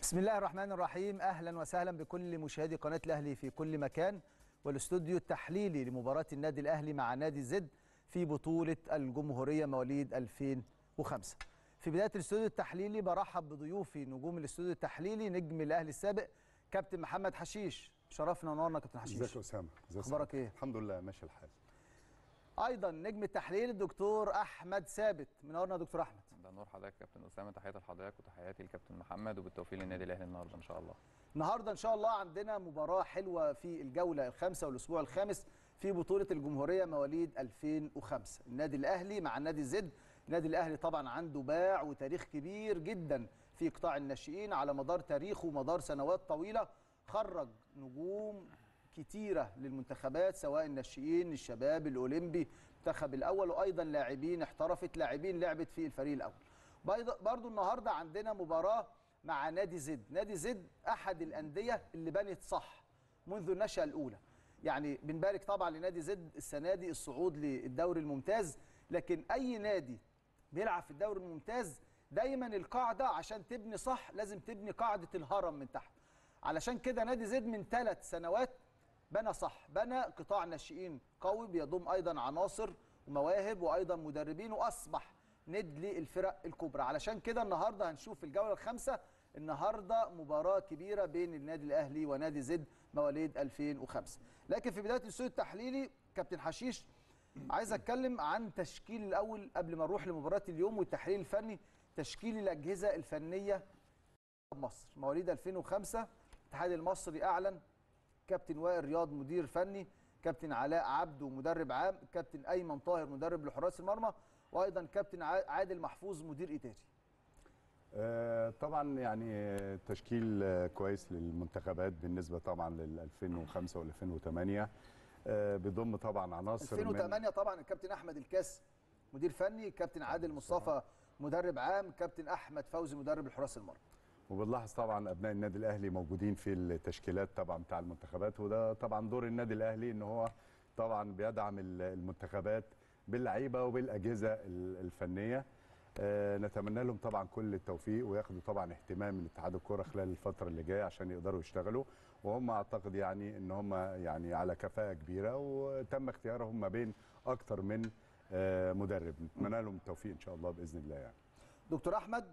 بسم الله الرحمن الرحيم اهلا وسهلا بكل مشاهدي قناه الاهلي في كل مكان والاستوديو التحليلي لمباراه النادي الاهلي مع نادي زد في بطوله الجمهوريه مواليد 2005 في بدايه الاستوديو التحليلي برحب بضيوفي نجوم الاستوديو التحليلي نجم الاهلي السابق كابتن محمد حشيش شرفنا ونورنا كابتن حشيش ازيك يا اسامه ازيك اخبارك ايه الحمد لله ماشي الحال ايضا نجم التحليل الدكتور احمد ثابت منورنا يا دكتور احمد ده نور حضرتك كابتن اسامه تحياتي لحضرتك وتحياتي لكابتن محمد وبالتوفيق للنادي الاهلي النهارده ان شاء الله النهارده ان شاء الله عندنا مباراه حلوه في الجوله الخامسه والاسبوع الخامس في بطوله الجمهوريه مواليد 2005 النادي الاهلي مع النادي زد النادي الاهلي طبعا عنده باع وتاريخ كبير جدا في قطاع الناشئين على مدار تاريخه ومدار سنوات طويله خرج نجوم كتيرة للمنتخبات سواء الناشئين الشباب الأولمبي المنتخب الأول وأيضا لاعبين احترفت لاعبين لعبت في الفريق الأول برضو النهاردة عندنا مباراة مع نادي زد نادي زد أحد الأندية اللي بنت صح منذ النشأة الأولى يعني بنبارك طبعا لنادي زد السنة دي الصعود للدوري الممتاز لكن أي نادي بيلعب في الدوري الممتاز دايما القاعدة عشان تبني صح لازم تبني قاعدة الهرم من تحت علشان كده نادي زد من ثلاث سنوات بنى صح بنى قطاع ناشئين قوي بيضم ايضا عناصر ومواهب وايضا مدربين واصبح ند للفرق الكبرى علشان كده النهارده هنشوف الجوله الخامسه النهارده مباراه كبيره بين النادي الاهلي ونادي زد مواليد 2005 لكن في بدايه الاستوديو التحليلي كابتن حشيش عايز اتكلم عن تشكيل الاول قبل ما نروح لمباراه اليوم والتحليل الفني تشكيل الاجهزه الفنيه مصر مواليد 2005 الاتحاد المصري اعلن كابتن وائل رياض مدير فني كابتن علاء عبده مدرب عام كابتن ايمن طاهر مدرب لحراس المرمى وايضا كابتن عادل محفوظ مدير اداري آه طبعا يعني تشكيل كويس للمنتخبات بالنسبه طبعا لل 2005 وال 2008 آه بيضم طبعا عناصر 2008 من طبعا الكابتن احمد الكاس مدير فني كابتن عادل مصطفى مدرب عام كابتن احمد فوزي مدرب لحراس المرمى وبنلاحظ طبعا ابناء النادي الاهلي موجودين في التشكيلات طبعا بتاع المنتخبات وده طبعا دور النادي الاهلي ان هو طبعا بيدعم المنتخبات باللعيبه وبالاجهزه الفنيه آه نتمنى لهم طبعا كل التوفيق وياخدوا طبعا اهتمام من اتحاد الكره خلال الفتره اللي جايه عشان يقدروا يشتغلوا وهم اعتقد يعني ان هم يعني على كفاءه كبيره وتم اختيارهم ما بين اكتر من آه مدرب نتمنى لهم التوفيق ان شاء الله باذن الله يعني دكتور احمد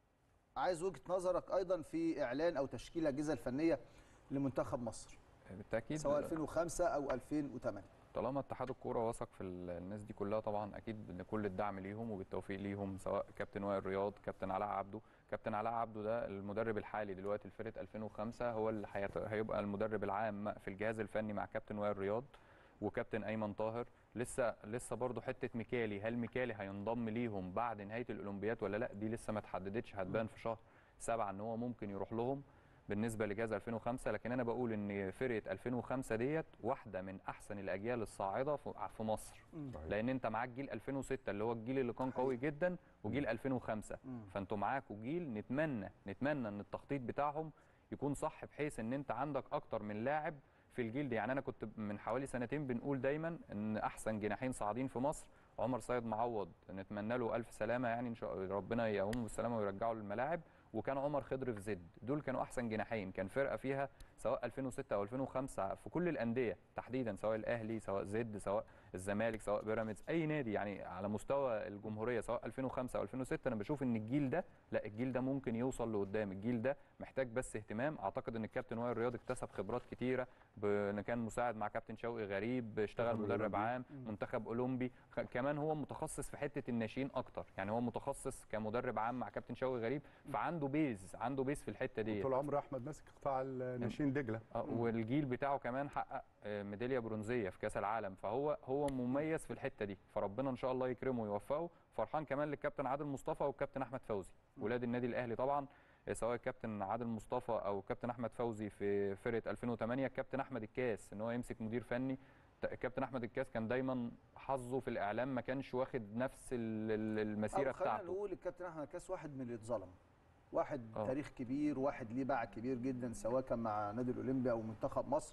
عايز وجهه نظرك ايضا في اعلان او تشكيل الاجهزه الفنيه لمنتخب مصر بالتاكيد سواء 2005 او 2008 طالما اتحاد الكوره وثق في الناس دي كلها طبعا اكيد كل الدعم ليهم وبالتوفيق ليهم سواء كابتن وائل رياض كابتن علاء عبده كابتن علاء عبده ده المدرب الحالي دلوقتي لفرقه 2005 هو اللي هيبقى المدرب العام في الجهاز الفني مع كابتن وائل رياض وكابتن ايمن طاهر لسه لسه برضه حته ميكالي هل ميكالي هينضم ليهم بعد نهايه الاولمبيات ولا لا دي لسه ما اتحددتش هتبان في شهر سبعة ان هو ممكن يروح لهم بالنسبه لجهاز 2005 لكن انا بقول ان فرقه 2005 ديت واحده من احسن الاجيال الصاعده في مصر لان انت معاك جيل 2006 اللي هو الجيل اللي كان قوي جدا وجيل 2005 فانتوا معاكوا جيل نتمنى نتمنى ان التخطيط بتاعهم يكون صح بحيث ان انت عندك اكتر من لاعب في الجيل ده يعني انا كنت من حوالي سنتين بنقول دايما ان احسن جناحين صاعدين في مصر عمر سيد معوض نتمنى له الف سلامه يعني ان شاء الله ربنا يقومه بالسلامه ويرجعه للملاعب وكان عمر خضر في زد دول كانوا احسن جناحين كان فرقه فيها سواء 2006 او 2005 في كل الانديه تحديدا سواء الاهلي سواء زد سواء الزمالك سواء بيراميدز اي نادي يعني على مستوى الجمهوريه سواء 2005 او 2006 انا بشوف ان الجيل ده لا الجيل ده ممكن يوصل لقدام الجيل ده محتاج بس اهتمام اعتقد ان الكابتن وائل رياض اكتسب خبرات كتيره ان كان مساعد مع كابتن شوقي غريب اشتغل مدرب عام منتخب اولمبي كمان هو متخصص في حته الناشئين اكتر يعني هو متخصص كمدرب عام مع كابتن شوقي غريب فعنده بيز عنده بيز في الحته دي طول عمره احمد ماسك قطاع الناشئين دجله اه والجيل بتاعه كمان حقق ميداليه برونزيه في كاس العالم فهو هو مميز في الحته دي فربنا ان شاء الله يكرمه ويوفقه فرحان كمان للكابتن عادل مصطفى والكابتن احمد فوزي ولاد النادي الاهلي طبعا سواء الكابتن عادل مصطفى او الكابتن احمد فوزي في فرقه 2008 الكابتن احمد الكاس ان هو يمسك مدير فني الكابتن احمد الكاس كان دايما حظه في الاعلام ما كانش واخد نفس المسيره أو بتاعته خلينا نقول الكابتن احمد الكاس واحد من اللي اتظلم واحد أوه. تاريخ كبير واحد ليه باع كبير جدا سواء كان مع نادي الاولمبي او منتخب مصر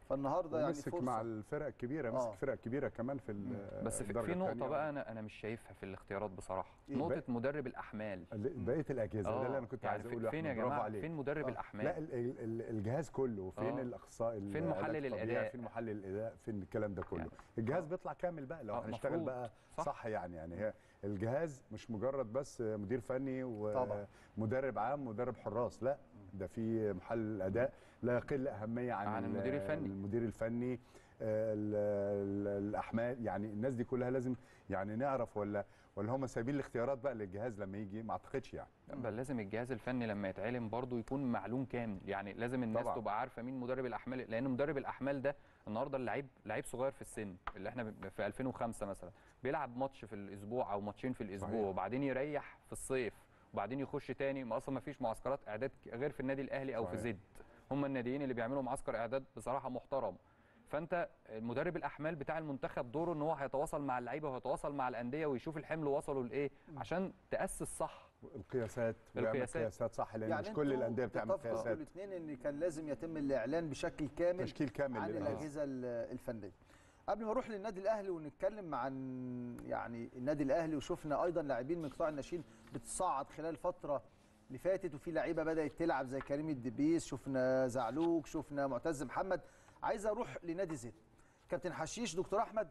فالنهارده يعني ومسك فرصه مع الفرق الكبيره مسك آه. فرق كبيره كمان في ال- بس في, الدرجة في نقطه التانية. بقى انا انا مش شايفها في الاختيارات بصراحه إيه؟ نقطه مدرب الاحمال ال- بقيه الاجهزه ده اللي انا كنت يعني عايز في- اقوله فين يا أحمد، برافو جماعه عليك. فين مدرب آه. الاحمال لا ال- ال- ال- الجهاز كله فين آه. الاخصائي فين العلاج محلل الطبيعي، الأداء؟ فين محلل الاداء فين الكلام ده كله يعني- الجهاز آه. بيطلع كامل بقى لو آه، هنشتغل مفروض. بقى صح. صح, يعني يعني هي الجهاز مش مجرد بس مدير فني طبعا. ومدرب عام ومدرب حراس لا ده في محلل اداء لا يقل اهميه عن, عن ال- المدير الفني. المدير الفني آه، ال- ال- الاحمال يعني الناس دي كلها لازم يعني نعرف ولا ولا هم سايبين الاختيارات بقى للجهاز لما يجي ما اعتقدش يعني بل لازم الجهاز الفني لما يتعلم برضه يكون معلوم كامل يعني لازم الناس طبعاً. تبقى عارفه مين مدرب الاحمال لان مدرب الاحمال ده النهارده اللعيب لعيب صغير في السن اللي احنا ب- في 2005 مثلا بيلعب ماتش في الاسبوع او ماتشين في الاسبوع صحيح. وبعدين يريح في الصيف وبعدين يخش تاني ما اصلا ما فيش معسكرات اعداد غير في النادي الاهلي او في صحيح. زد هم الناديين اللي بيعملوا معسكر اعداد بصراحه محترم فانت مدرب الاحمال بتاع المنتخب دوره ان هو هيتواصل مع اللعيبه وهيتواصل مع الانديه ويشوف الحمل وصلوا لايه عشان تاسس صح القياسات ويعمل القياسات. قياسات صح لان يعني مش كل الانديه بتعمل قياسات قياسات الاثنين ان كان لازم يتم الاعلان بشكل كامل تشكيل كامل عن للأجهزة. الاجهزه ال- الفنيه قبل ما اروح للنادي الاهلي ونتكلم عن يعني النادي الاهلي وشفنا ايضا لاعبين من قطاع الناشئين بتصعد خلال الفتره اللي فاتت وفي لعيبه بدات تلعب زي كريم الدبيس شفنا زعلوك شفنا معتز محمد عايز اروح لنادي زد كابتن حشيش دكتور احمد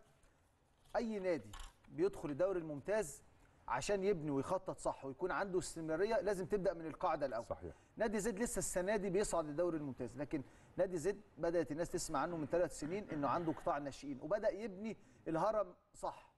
اي نادي بيدخل الدوري الممتاز عشان يبني ويخطط صح ويكون عنده استمراريه لازم تبدا من القاعده الاول صحيح نادي زد لسه السنه دي بيصعد للدوري الممتاز لكن نادي زد بدات الناس تسمع عنه من ثلاث سنين انه عنده قطاع ناشئين وبدا يبني الهرم صح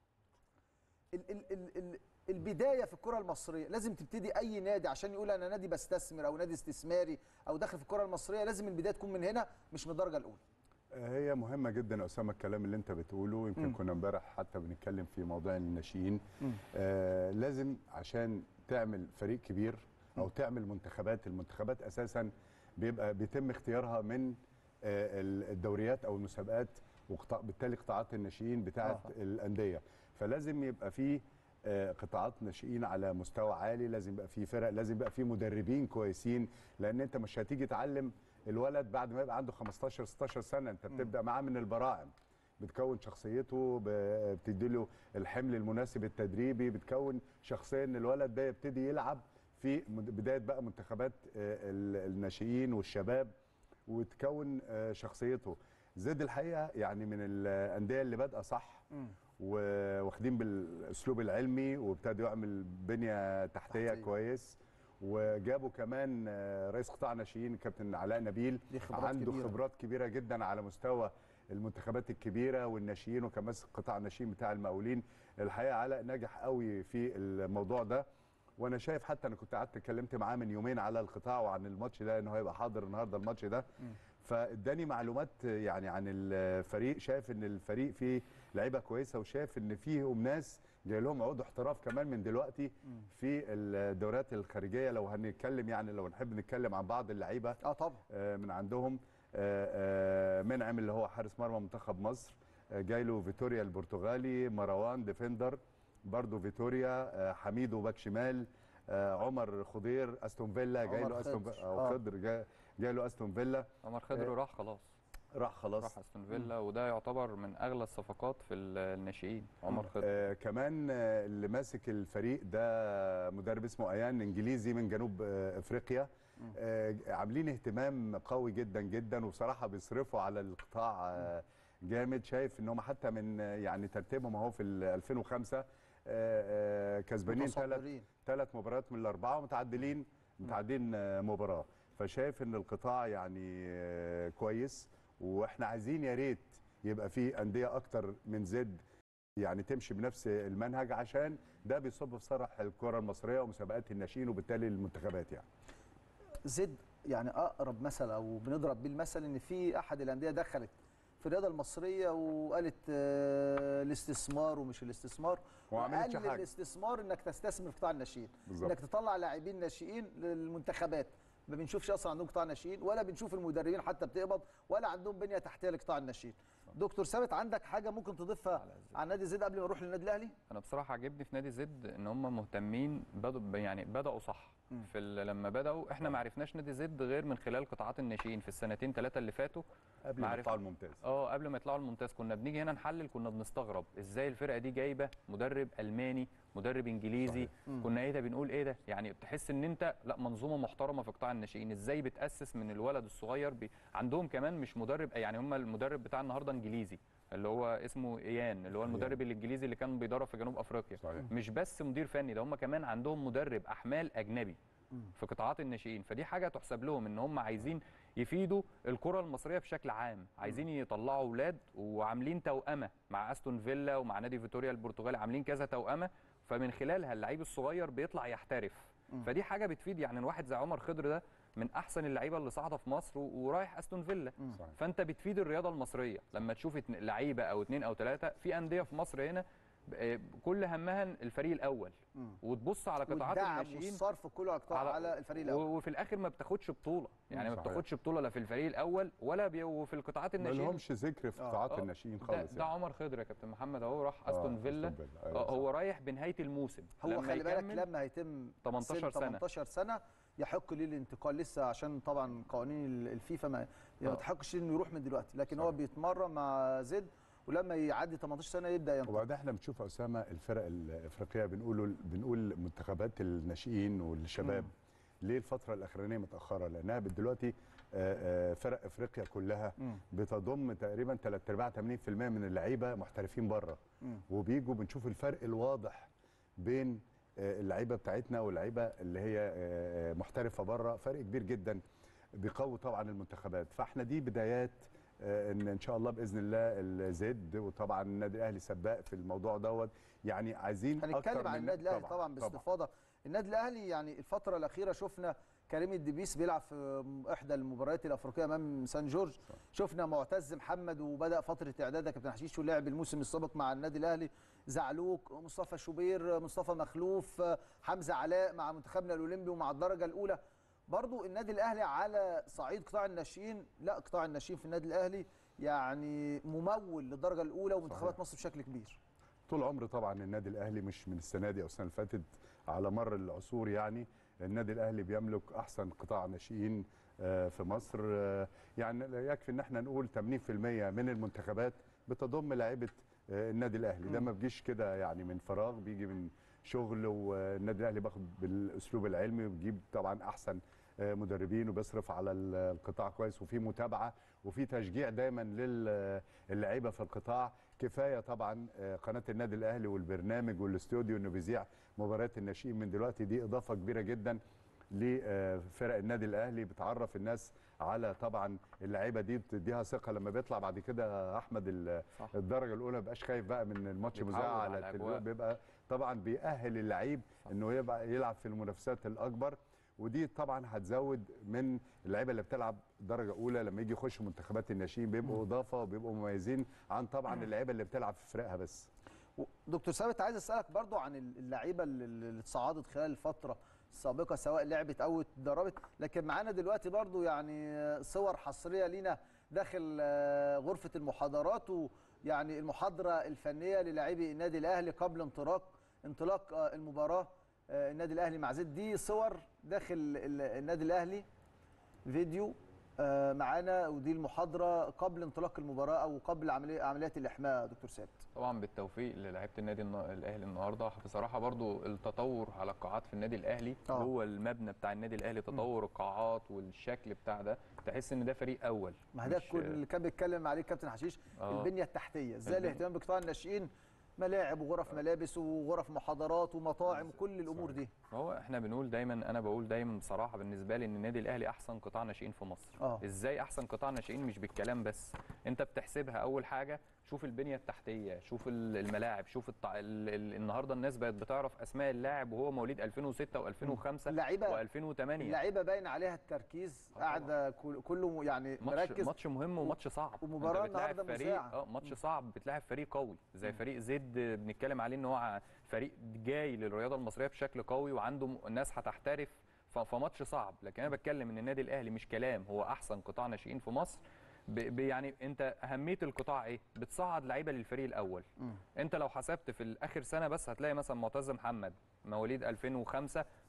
ال ال ال ال البدايه في الكره المصريه لازم تبتدي اي نادي عشان يقول انا نادي بستثمر او نادي استثماري او داخل في الكره المصريه لازم البدايه تكون من هنا مش من الدرجه الاولى هي مهمه جدا يا اسامه الكلام اللي انت بتقوله يمكن مم. كنا امبارح حتى بنتكلم في موضوع الناشئين مم. آه لازم عشان تعمل فريق كبير او تعمل منتخبات المنتخبات اساسا بيبقى بيتم اختيارها من آه ال- الدوريات او المسابقات وقطاع بالتالي قطاعات الناشئين بتاعه آه. الانديه فلازم يبقى في آه، قطاعات ناشئين على مستوى عالي لازم يبقى في فرق لازم يبقى في مدربين كويسين لان انت مش هتيجي تعلم الولد بعد ما يبقى عنده 15 16 سنه انت بتبدا معاه من البراعم بتكون شخصيته ب- بتدي له الحمل المناسب التدريبي بتكون شخصيه ان الولد ده يبتدي يلعب في مد- بدايه بقى منتخبات آه، ال- الناشئين والشباب وتكون آه، شخصيته زد الحقيقه يعني من الانديه اللي بادئه صح واخدين بالاسلوب العلمي وابتدوا يعمل بنيه تحتيه تحتية. كويس وجابوا كمان آه، رئيس قطاع ناشئين كابتن علاء نبيل دي خبرات عنده كبيرة. خبرات كبيره جدا على مستوى المنتخبات الكبيره والناشئين وكان ماسك قطاع الناشئين بتاع المقاولين الحقيقه علاء ناجح قوي في الموضوع ده وانا شايف حتى انا كنت قعدت اتكلمت معاه من يومين على القطاع وعن الماتش ده ان هو هيبقى حاضر النهارده الماتش ده فاداني معلومات يعني عن الفريق شايف ان الفريق فيه لعيبه كويسه وشايف ان فيهم ناس جاي لهم عقود احتراف كمان من دلوقتي في الدوريات الخارجيه لو هنتكلم يعني لو نحب نتكلم عن بعض اللعيبه اه طبعا آه، من عندهم آه، آه، منعم اللي هو حارس مرمى منتخب مصر آه، جاي له فيتوريا البرتغالي مروان ديفندر برضه فيتوريا آه، حميدو باك شمال آه، عمر خضير استون فيلا جاي عمر له استون خضر. فيلا او آه. خضر جاي, جاي له استون فيلا عمر خضر آه، راح خلاص راح خلاص راح استون فيلا وده يعتبر من اغلى الصفقات في ال- الناشئين عمر خضر آه كمان آه اللي ماسك الفريق ده مدرب اسمه ايان انجليزي من جنوب آه افريقيا آه عاملين اهتمام قوي جدا جدا وبصراحه بيصرفوا على القطاع آه جامد شايف ان هم حتى من آه، يعني ترتيبهم اهو في ال 2005 آه آه كسبانين ثلاث متصدرين. ثلاث مباريات من الاربعه ومتعادلين متعادلين آه، مباراه فشايف ان القطاع يعني آه، كويس واحنا عايزين يا ريت يبقى في انديه اكتر من زد يعني تمشي بنفس المنهج عشان ده بيصب في صرح الكره المصريه ومسابقات الناشئين وبالتالي المنتخبات يعني زد يعني اقرب مثل او بنضرب بيه المثل ان في احد الانديه دخلت في الرياضه المصريه وقالت آه، الاستثمار ومش الاستثمار وما عملتش وقال حاجة. الاستثمار انك تستثمر في قطاع الناشئين بالظبط. انك تطلع لاعبين ناشئين للمنتخبات ما بنشوفش اصلا عندهم قطاع ناشئين ولا بنشوف المدربين حتى بتقبض ولا عندهم بنيه تحتيه لقطاع الناشئين دكتور ثابت عندك حاجه ممكن تضيفها على زد. عن نادي زد قبل ما نروح للنادي الاهلي انا بصراحه عجبني في نادي زد ان هم مهتمين بدأوا يعني بداوا صح في ال- لما بداوا احنا ما عرفناش نادي زد غير من خلال قطاعات الناشئين في السنتين ثلاثه اللي فاتوا قبل ما معرفة. يطلعوا الممتاز اه قبل ما يطلعوا الممتاز كنا بنيجي هنا نحلل كنا بنستغرب ازاي الفرقه دي جايبه مدرب الماني مدرب انجليزي صحيح. كنا ايه ده بنقول ايه ده يعني بتحس ان انت لا منظومه محترمه في قطاع الناشئين ازاي بتاسس من الولد الصغير بي... عندهم كمان مش مدرب يعني هم المدرب بتاع النهارده انجليزي اللي هو اسمه ايان اللي هو المدرب الانجليزي اللي كان بيدرب في جنوب افريقيا صحيح. مش بس مدير فني ده هم كمان عندهم مدرب احمال اجنبي في قطاعات الناشئين فدي حاجه تحسب لهم ان هم عايزين يفيدوا الكره المصريه بشكل عام عايزين يطلعوا اولاد وعاملين توأمه مع استون فيلا ومع نادي فيتوريا البرتغالي عاملين كذا توأمه فمن خلالها اللعيب الصغير بيطلع يحترف فدي حاجه بتفيد يعني الواحد زي عمر خضر ده من احسن اللعيبه اللي صاعده في مصر و- ورايح استون فيلا صحيح. فانت بتفيد الرياضه المصريه لما تشوف اتن- لعيبه او اتنين او ثلاثه في انديه في مصر هنا ب- كل همها الفريق الاول وتبص على قطاعات والدعم الناشئين والصرف كله على القطاع- على الفريق الاول و- وفي الاخر ما بتاخدش بطوله يعني ما صحيح. بتاخدش بطوله لا في الفريق الاول ولا بي وفي القطاعات ما الناشئين لهمش ذكر في آه. قطاعات آه. الناشئين ده, خالص ده عمر خضر يا كابتن محمد اهو راح آه، استون فيلا أستون فيلا، أيوة آه، صح. هو رايح بنهايه الموسم هو لما خلي بالك يكمل- لما هيتم 18 سن سنة. 18 سنه يحق ليه الانتقال لسه عشان طبعا قوانين ال- الفيفا ما ما آه. تحقش انه يروح من دلوقتي لكن هو صحيح. بيتمرن مع زد ولما يعدي 18 سنه يبدا ينتقل وبعدين احنا بنشوف يا اسامه الفرق الافريقيه بنقول بنقول منتخبات الناشئين والشباب ليه الفتره الاخرانيه متاخره لانها دلوقتي آه، آه، فرق افريقيا كلها مم. بتضم تقريبا 3 ارباع 80% من اللعيبه محترفين بره مم. وبيجوا بنشوف الفرق الواضح بين آه، اللعيبه بتاعتنا واللعيبه اللي هي آه، آه، محترفه بره فرق كبير جدا بيقوي طبعا المنتخبات فاحنا دي بدايات آه، ان ان شاء الله باذن الله الزد وطبعا النادي الاهلي سباق في الموضوع دوت يعني عايزين هنتكلم أكتر عن من- النادي الاهلي طبعا, باستفاضه النادي الاهلي يعني الفتره الاخيره شفنا كريم الدبيس بيلعب في احدى المباريات الافريقيه امام سان جورج شفنا معتز محمد وبدا فتره اعداد يا كابتن حشيش ولعب الموسم السابق مع النادي الاهلي زعلوك مصطفى شوبير مصطفى مخلوف حمزه علاء مع منتخبنا الاولمبي ومع الدرجه الاولى برضو النادي الاهلي على صعيد قطاع الناشئين لا قطاع الناشئين في النادي الاهلي يعني ممول للدرجه الاولى ومنتخبات صحيح. مصر بشكل كبير طول عمر طبعا النادي الاهلي مش من السنه دي او السنه اللي فاتت على مر العصور يعني النادي الاهلي بيملك احسن قطاع ناشئين آه، في مصر آه، يعني يكفي ان احنا نقول 80% من المنتخبات بتضم لاعيبه آه، النادي الاهلي ده ما بيجيش كده يعني من فراغ بيجي من شغل والنادي الاهلي باخد بالاسلوب العلمي وبيجيب طبعا احسن آه، مدربين وبيصرف على ال- القطاع كويس وفي متابعه وفي تشجيع دايما للعيبه في القطاع كفايه طبعا آه، قناه النادي الاهلي والبرنامج والاستوديو انه بيذيع مباريات الناشئين من دلوقتي دي اضافه كبيره جدا لفرق النادي الاهلي بتعرف الناس على طبعا اللعيبه دي بتديها ثقه لما بيطلع بعد كده احمد ال- صح. الدرجه الاولى ما بيبقاش خايف بقى من الماتش بيتعود مذاع على على الأجواء. التلفزيون بيبقى طبعا بيأهل اللعيب انه يبقى يلعب في المنافسات الاكبر ودي طبعا هتزود من اللعيبه اللي بتلعب درجه اولى لما يجي يخشوا منتخبات الناشئين بيبقوا اضافه وبيبقوا مميزين عن طبعا اللعيبه اللي بتلعب في فرقها بس دكتور ثابت عايز اسالك برضو عن اللعيبه اللي اللي اتصعدت خلال الفتره السابقه سواء لعبت او اتدربت لكن معانا دلوقتي برضو يعني صور حصريه لينا داخل آه، غرفه المحاضرات ويعني المحاضره الفنيه للاعبي النادي الاهلي قبل انطلاق انطلاق آه، المباراه آه، النادي الاهلي مع زد دي صور داخل ال- النادي الاهلي فيديو آه، معانا ودي المحاضره قبل انطلاق المباراه او قبل عمليه عمليات الاحماء دكتور ثابت طبعا بالتوفيق للاعيبه النادي النا- الاهلي النهارده بصراحه برضو التطور على القاعات في النادي الاهلي آه. جوه المبنى بتاع النادي الاهلي تطور القاعات والشكل بتاع ده تحس ان ده فريق اول ما ده مش- كل اللي كان بيتكلم عليه كابتن حشيش آه. البنيه التحتيه ازاي البنية. الاهتمام بقطاع الناشئين ملاعب وغرف ملابس وغرف محاضرات ومطاعم وكل الامور دي هو احنا بنقول دايما انا بقول دايما بصراحه بالنسبه لي ان النادي الاهلي احسن قطاع ناشئين في مصر آه. ازاي احسن قطاع ناشئين مش بالكلام بس انت بتحسبها اول حاجه شوف البنيه التحتيه شوف ال- الملاعب شوف التع... ال... ال... النهارده الناس بقت بتعرف اسماء اللاعب وهو مواليد 2006 و2005 اللعيبه و2008 اللعيبه باين عليها التركيز آه قاعده كل- كله يعني ماتش مركز ماتش مهم وماتش صعب ومباراة أنت بتلاعب النهاردة فريق مذاعة. اه ماتش صعب بتلاعب فريق قوي زي فريق زد بنتكلم عليه ان هو ع- فريق جاي للرياضه المصريه بشكل قوي وعنده م- ناس هتحترف ف- فماتش صعب لكن انا بتكلم ان النادي الاهلي مش كلام هو احسن قطاع ناشئين في مصر ب ب يعني انت اهميه القطاع ايه بتصعد لعيبه للفريق الاول انت لو حسبت في اخر سنه بس هتلاقي مثلا معتز محمد مواليد 2005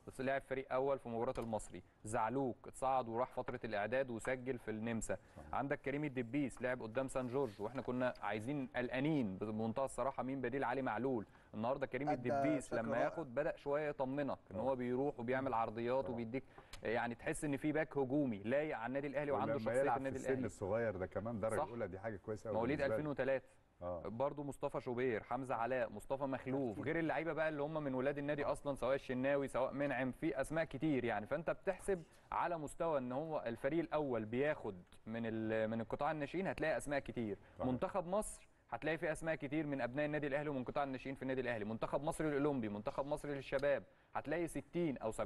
بس لعب فريق اول في مباراه المصري زعلوك اتصعد وراح فتره الاعداد وسجل في النمسا عندك كريم الدبيس لعب قدام سان جورج واحنا كنا عايزين قلقانين بمنتهى الصراحه مين بديل علي معلول النهارده كريم أدى الدبيس بشكل لما رائع. ياخد بدا شويه يطمنك ان هو بيروح وبيعمل عرضيات وبيديك يعني تحس ان في باك هجومي لايق على النادي الاهلي وعنده ولما شخصيه يلعب النادي في السن الاهلي الصغير ده كمان درجه صح. اولى دي حاجه كويسه قوي مواليد 2003 اه برضه مصطفى شوبير حمزه علاء مصطفى مخلوف غير اللعيبه بقى اللي هم من ولاد النادي اصلا سواء الشناوي سواء منعم في اسماء كتير يعني فانت بتحسب على مستوى ان هو الفريق الاول بياخد من ال- من القطاع الناشئين هتلاقي اسماء كتير صحيح. منتخب مصر هتلاقي فيه اسماء كتير من ابناء النادي الاهلي ومن قطاع الناشئين في النادي الاهلي منتخب مصر الاولمبي منتخب مصر للشباب هتلاقي 60 او 70%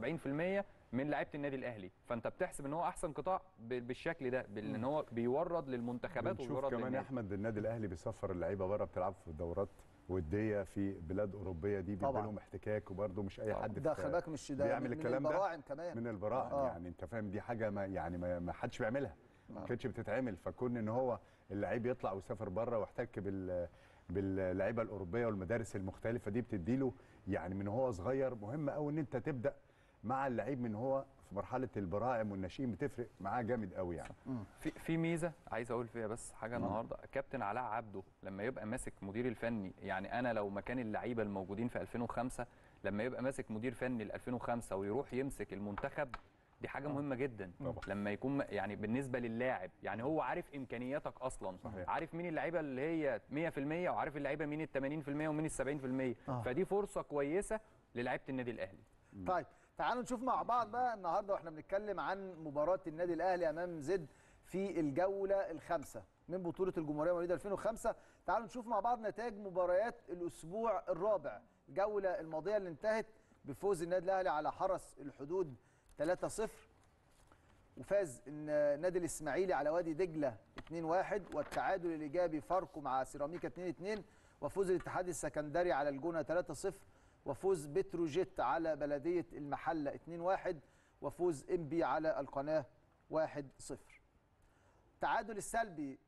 من لعيبه النادي الاهلي فانت بتحسب ان هو احسن قطاع ب- بالشكل ده بال- ان هو بيورد للمنتخبات بنشوف وبيورد كمان يا للنادي احمد النادي الاهلي بيسفر اللعيبه بره بتلعب في دورات وديه في بلاد اوروبيه دي بيبقى طبعاً. لهم احتكاك وبرده مش اي طبعاً. حد ده في- خلي بالك مش ده بيعمل من الكلام ده البراعم كمان من البراعم آه. يعني انت فاهم دي حاجه ما يعني ما, ما حدش بيعملها ما آه. كانتش بتتعمل فكون ان هو اللعيب يطلع ويسافر بره واحتك بال باللعيبه الاوروبيه والمدارس المختلفه دي بتديله يعني من هو صغير مهم قوي ان انت تبدا مع اللعيب من هو في مرحله البراعم والناشئين بتفرق معاه جامد قوي يعني في في ميزه عايز اقول فيها بس حاجه النهارده كابتن علاء عبده لما يبقى ماسك مدير الفني يعني انا لو مكان اللعيبه الموجودين في 2005 لما يبقى ماسك مدير فني ل 2005 ويروح يمسك المنتخب دي حاجه مهمه جدا طبعا. لما يكون م- يعني بالنسبه للاعب يعني هو عارف امكانياتك اصلا صحيح. عارف مين اللعيبه اللي هي 100% وعارف اللعيبه مين ال 80% ومين ال 70% آه. فدي فرصه كويسه للعيبه النادي الاهلي طيب تعالوا نشوف مع بعض بقى النهارده واحنا بنتكلم عن مباراه النادي الاهلي امام زد في الجوله الخامسه من بطوله الجمهوريه مواليد 2005 تعالوا نشوف مع بعض نتائج مباريات الاسبوع الرابع الجوله الماضيه اللي انتهت بفوز النادي الاهلي على حرس الحدود 3-0 وفاز النادي الاسماعيلي على وادي دجله 2-1 والتعادل الايجابي فاركو مع سيراميكا 2-2 وفوز الاتحاد السكندري على الجونه 3-0 وفوز بتروجيت على بلديه المحله 2-1 وفوز انبي على القناه 1-0 التعادل السلبي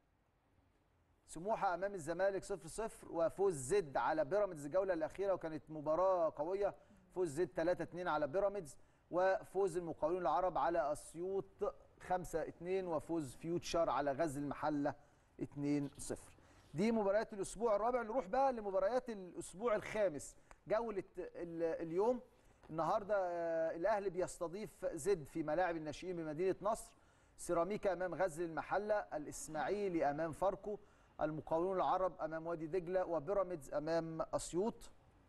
سموحه امام الزمالك 0-0 وفوز زد على بيراميدز الجوله الاخيره وكانت مباراه قويه فوز زد 3-2 على بيراميدز وفوز المقاولون العرب على اسيوط 5-2 وفوز فيوتشر على غزل المحله 2-0 دي مباريات الاسبوع الرابع نروح بقى لمباريات الاسبوع الخامس جوله ال- اليوم النهارده آه، الاهلي بيستضيف زد في ملاعب الناشئين بمدينه نصر سيراميكا امام غزل المحله الاسماعيلي امام فاركو المقاولون العرب امام وادي دجله وبيراميدز امام اسيوط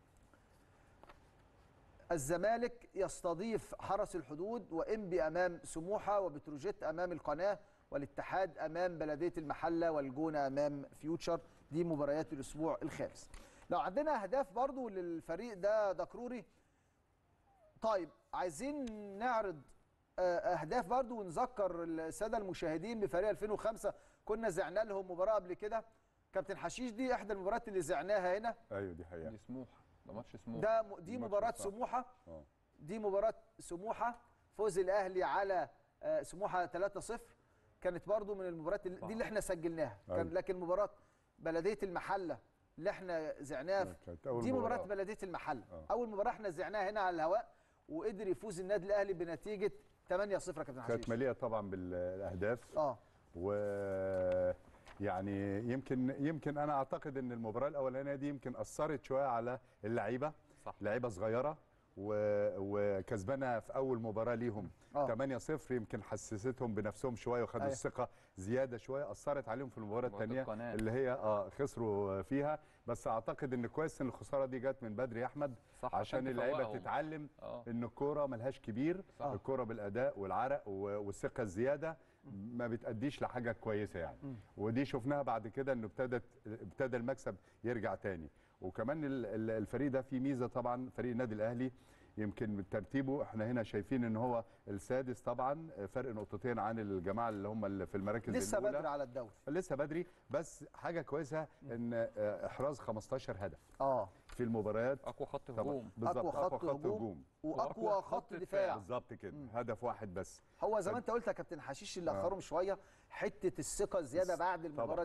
الزمالك يستضيف حرس الحدود وانبي امام سموحه وبتروجيت امام القناه والاتحاد امام بلديه المحله والجونه امام فيوتشر دي مباريات الاسبوع الخامس لو عندنا اهداف برضو للفريق ده دكروري طيب عايزين نعرض آه، اهداف برضو ونذكر الساده المشاهدين بفريق 2005 كنا زعنا لهم مباراه قبل كده كابتن حشيش دي احدى المباريات اللي زعناها هنا ايوه دي حقيقه دي سموحه ده ماتش سموحه ده م- دي الماتش مباراه بتاع- سموحه اه دي مباراة سموحة فوز الأهلي على آه، سموحة 3-0 كانت برضو من المباريات اللي- دي اللي احنا سجلناها كان أيوة. لكن مباراة بلدية المحلة اللي احنا زعناها في- كانت أول دي مباراة مباراة. بلدية المحلة آه. أول مباراة احنا زعناها هنا على الهواء وقدر يفوز النادي الأهلي بنتيجة 8-0 يا كابتن كانت حشيش مليئه طبعا بالاهداف اه و يعني يمكن يمكن انا اعتقد ان المباراه الاولانيه دي يمكن اثرت شويه على اللعيبه صح لعيبه صغيره و- وكسبانه في اول مباراه ليهم آه. 8-0 يمكن حسستهم بنفسهم شويه وخدوا أيوة. الثقه زياده شويه اثرت عليهم في المباراه مباراة الثانيه القناة. اللي هي اه خسروا فيها بس اعتقد ان كويس ان الخساره دي جت من بدري يا احمد صح عشان اللعيبه تفوقهم. تتعلم اه ان الكوره ملهاش كبير صح. الكوره بالاداء والعرق و- والثقه الزياده ما بتاديش لحاجه كويسه يعني ودي شفناها بعد كده انه ابتدت ابتدى المكسب يرجع تاني وكمان ال- ال- الفريق ده فيه ميزه طبعا فريق النادي الاهلي يمكن من ترتيبه احنا هنا شايفين ان هو السادس طبعا فرق نقطتين عن الجماعه اللي هم اللي في المراكز لسه الاولى بدري على الدوري لسه بدري بس حاجه كويسه ان آه، احراز 15 هدف اه في المباريات اقوى خط طبعا هجوم بالظبط أقوى خط اقوى خط هجوم. هجوم واقوى وأقوى خط خط دفاع دفاع. بالظبط كده هدف واحد بس هو زي ما انت قلت يا كابتن حشيش اللي آه. اخرهم شويه حته الثقه الزياده بس- بعد المباراه طبعا. دي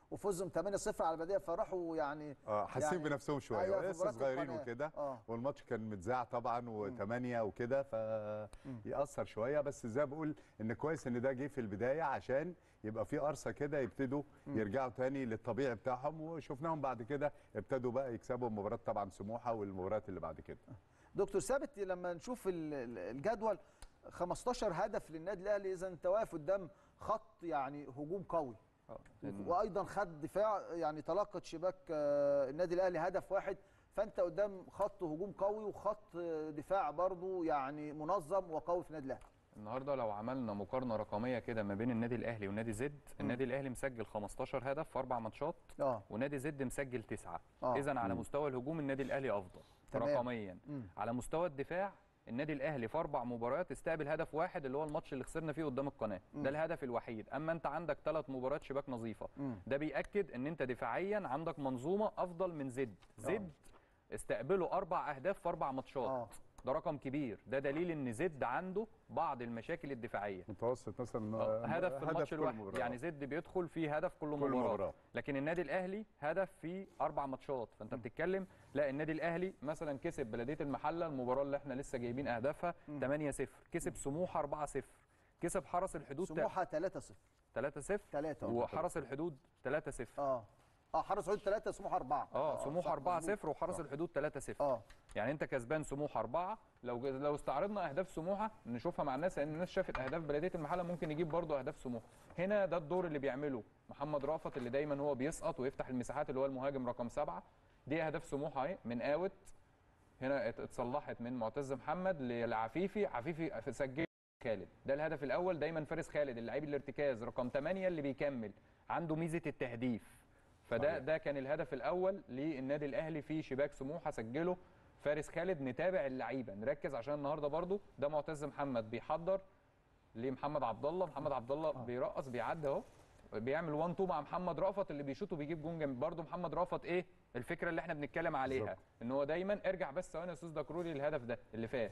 وفوزهم 8-0 على البلديه فراحوا يعني اه حاسين يعني- بنفسهم شويه أيوة، في لسه مباراة صغيرين القناة. وكده اه والماتش كان متذاع طبعا وثمانية وكده فيأثر شويه بس زي ما بقول ان كويس ان ده جه في البدايه عشان يبقى في قرصه كده يبتدوا يرجعوا تاني للطبيعي بتاعهم وشفناهم بعد كده ابتدوا بقى يكسبوا مباراه طبعا سموحه والمباريات اللي بعد كده دكتور ثابت لما نشوف ال- ال- الجدول 15 هدف للنادي الاهلي اذا انت واقف قدام خط يعني هجوم قوي آه، إن- وايضا خط دفاع يعني تلقت شباك آه، النادي الاهلي هدف واحد فانت قدام خط هجوم قوي وخط آه، دفاع برضو يعني منظم وقوي في النادي الاهلي النهارده لو عملنا مقارنه رقميه كده ما بين النادي الاهلي ونادي زد النادي الاهلي مسجل 15 هدف في اربع ماتشات اه ونادي زد مسجل تسعه آه. اذا على مم. مستوى الهجوم النادي الاهلي افضل تمام. رقميا مم. على مستوى الدفاع النادي الاهلي في اربع مباريات استقبل هدف واحد اللي هو الماتش اللي خسرنا فيه قدام القناه مم. ده الهدف الوحيد اما انت عندك ثلاث مباريات شباك نظيفه مم. ده بيأكد ان انت دفاعيا عندك منظومه افضل من زد زد استقبلوا اربع اهداف في اربع ماتشات اه ده رقم كبير ده دليل ان زد عنده بعض المشاكل الدفاعيه متوسط مثلا آه، آه، هدف في الماتش كل الواحد مباراة. يعني زد بيدخل في هدف كل, كل مباراه مباراة. لكن النادي الاهلي هدف في اربع ماتشات فانت بتتكلم لا النادي الاهلي مثلا كسب بلديه المحله المباراه اللي احنا لسه جايبين اهدافها 8-0 كسب سموحه 4-0 كسب حرس الحدود سموحه 3-0 3-0 3 وحرس الحدود 3-0 اه اه حرس حدود 3 سموحه 4 اه سموحه صح، مظبوط. 4-0 وحرس الحدود 3-0 اه يعني انت كسبان سموحه أربعة لو لو استعرضنا اهداف سموحه نشوفها مع الناس لان الناس شافت اهداف بلديه المحله ممكن يجيب برضه اهداف سموحه هنا ده الدور اللي بيعمله محمد رافت اللي دايما هو بيسقط ويفتح المساحات اللي هو المهاجم رقم سبعة دي اهداف سموحه اهي من اوت هنا ات- اتصلحت من معتز محمد لعفيفي عفيفي سجل خالد ده الهدف الاول دايما فارس خالد اللعيب الارتكاز رقم 8 اللي بيكمل عنده ميزه التهديف فده صحيح. ده كان الهدف الاول للنادي الاهلي في شباك سموحه سجله فارس خالد نتابع اللعيبه نركز عشان النهارده برضو ده معتز محمد بيحضر لمحمد عبد الله محمد عبد الله بيرقص بيعدي اهو بيعمل 1 2 مع محمد رأفت اللي بيشوط وبيجيب جون جنب برضه محمد رأفت ايه الفكره اللي احنا بنتكلم عليها بالظبط. ان هو دايما ارجع بس ثواني يا استاذ دكروري الهدف ده اللي فات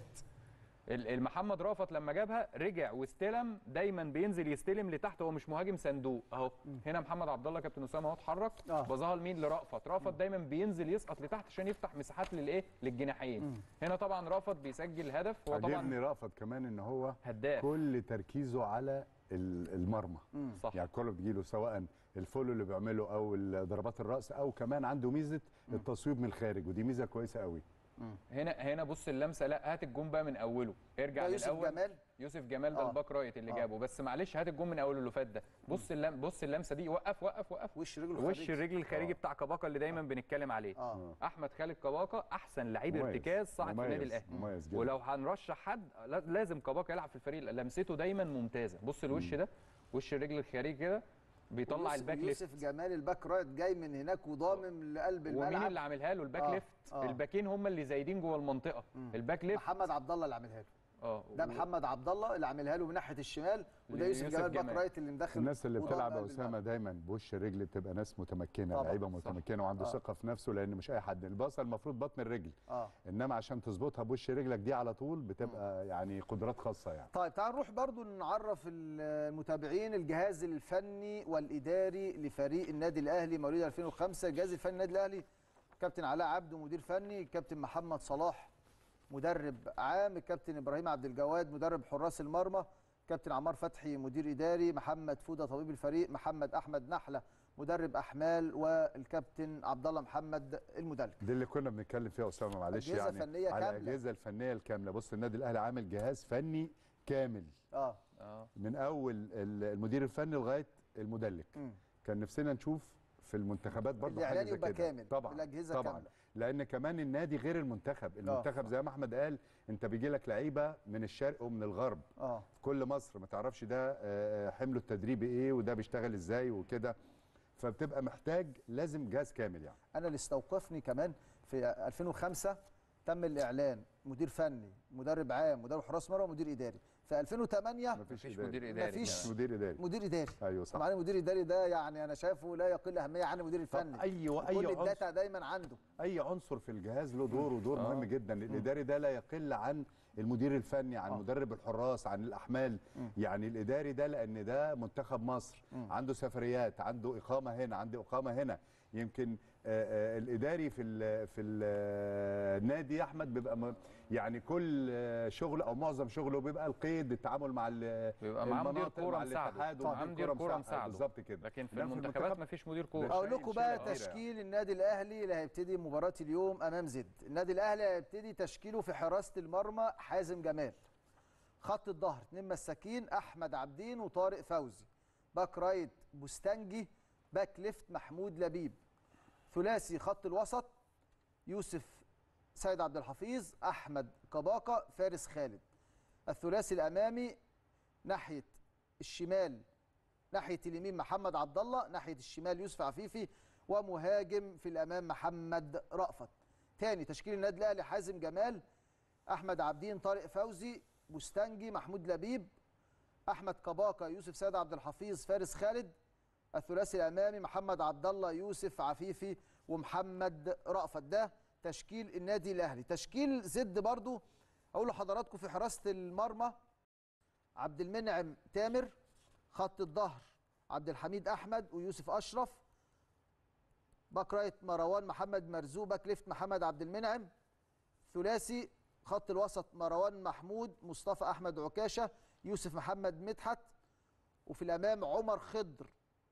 ال- المحمد رأفت لما جابها رجع واستلم دايما بينزل يستلم لتحت هو مش مهاجم صندوق اهو هنا محمد عبد الله كابتن اسامه اهو اتحرك آه. بظهر مين لرأفت رأفت دايما بينزل يسقط لتحت عشان يفتح مساحات للايه للجناحين هنا طبعا رأفت بيسجل هدف هو عجبني طبعا رأفت كمان ان هو هداف كل تركيزه على ال- المرمى صح يعني الكره بتجيله سواء الفولو اللي بيعمله او ال- ضربات الراس او كمان عنده ميزه التصويب من الخارج ودي ميزه كويسه قوي هنا هنا بص اللمسه لا هات الجون بقى من اوله ارجع ده يوسف للاول جمال يوسف جمال ده آه. الباك رايت اللي آه. جابه بس معلش هات الجون من اوله اللي فات ده بص اللم بص اللمسه دي وقف وقف وقف وش رجله وش خارجي. الرجل الخارجي آه. بتاع كباكا اللي دايما بنتكلم عليه اه احمد خالد كباكا احسن لعيب مميز. ارتكاز صاعد في النادي مميز. الاهلي مميز جدا ولو هنرشح حد لا- لازم كباكا يلعب في الفريق لمسته دايما ممتازه بص الوش ده وش الرجل الخارجي كده بيطلع ويوسف- الباك ليفت يوسف جمال الباك رايت جاي من هناك وضامم لقلب الملعب ومين اللي عاملها له الباك آه. ليفت آه. الباكين هم اللي زايدين جوه المنطقه الباك ليفت محمد عبد الله اللي عاملها له اه ده و- محمد عبد الله اللي عاملها له من ناحيه الشمال وده يوسف ليوسف جمال باك جمال. رايت اللي مدخل الناس اللي وضامم بتلعب يا قلب اسامه الملعب. دايما بوش الرجل بتبقى ناس متمكنه طبعاً، لعيبه صح. متمكنه وعنده آه. ثقه في نفسه لان مش اي حد الباصه المفروض بطن الرجل اه انما عشان تظبطها بوش رجلك دي على طول بتبقى يعني قدرات خاصه يعني طيب تعال نروح برضو نعرف المتابعين الجهاز الفني والاداري لفريق النادي الاهلي مواليد 2005 الجهاز الفني النادي الاهلي كابتن علاء عبده مدير فني كابتن محمد صلاح مدرب عام الكابتن ابراهيم عبد الجواد مدرب حراس المرمى كابتن عمار فتحي مدير اداري محمد فوده طبيب الفريق محمد احمد نحله مدرب احمال والكابتن عبد الله محمد المدرب دي اللي كنا بنتكلم فيها يا اسامه معلش أجهزة يعني فنية على كاملة. الاجهزه الفنيه الكامله بص النادي الاهلي عامل جهاز فني كامل اه اه من اول ال- المدير الفني لغايه المدلك مم. كان نفسنا نشوف في المنتخبات برضه حاجه الإعلان زي يبقى كده كامل، طبعا الأجهزة طبعا كاملة. لان كمان النادي غير المنتخب المنتخب زي ما احمد قال انت بيجي لك لعيبه من الشرق ومن الغرب اه في كل مصر ما تعرفش ده آه، حمله التدريبي ايه وده بيشتغل ازاي وكده فبتبقى محتاج لازم جهاز كامل يعني انا اللي استوقفني كمان في 2005 تم الاعلان مدير فني مدرب عام مدرب حراس مرمى مدير اداري في 2008 مفيش مفيش إداري. مدير اداري مفيش كمان. مدير اداري مدير اداري ايوه صح طبعا المدير الاداري ده يعني انا شايفه لا يقل اهميه عن المدير الفني ايوه اي كل عنصر الداتا دايما عنده اي عنصر في الجهاز له دور ودور آه. مهم جدا الاداري ده لا يقل عن المدير الفني عن آه. مدرب الحراس عن الاحمال يعني الاداري ده لان ده منتخب مصر عنده سفريات عنده اقامه هنا عنده اقامه هنا يمكن آه، آه، الاداري في ال في ال- آه، النادي يا احمد بيبقى م- يعني كل آه، شغل او معظم شغله بيبقى القيد التعامل مع ال- بيبقى معاه مدير المناطق، كوره مع مساعده الاتحاد معاه ومدير مدير كورة كوره مساعد. مساعده بالظبط كده لكن في إنما في المنتخبات المنتخب مفيش مدير ده كوره اقول شايل لكم شيلة بقى كبيرة تشكيل النادي الاهلي اللي هيبتدي مباراه اليوم امام زد النادي الاهلي هيبتدي تشكيله في حراسه المرمى حازم جمال خط الظهر اتنين مساكين احمد عبدين وطارق فوزي باك رايت بوستنجي باك ليفت محمود لبيب ثلاثي خط الوسط يوسف سيد عبد الحفيظ احمد كباكا فارس خالد الثلاثي الامامي ناحيه الشمال ناحيه اليمين محمد عبد الله ناحيه الشمال يوسف عفيفي ومهاجم في الامام محمد رأفت تاني تشكيل النادي الاهلي حازم جمال احمد عبدين طارق فوزي بوستنجي محمود لبيب احمد كباكا يوسف سيد عبد الحفيظ فارس خالد الثلاثي الامامي محمد عبد الله يوسف عفيفي ومحمد رأفت ده تشكيل النادي الاهلي تشكيل زد برضو اقول لحضراتكم في حراسه المرمى عبد المنعم تامر خط الظهر عبد الحميد احمد ويوسف اشرف باك رايت مروان محمد مرزوق باك ليفت محمد عبد المنعم ثلاثي خط الوسط مروان محمود مصطفى احمد عكاشه يوسف محمد مدحت وفي الامام عمر خضر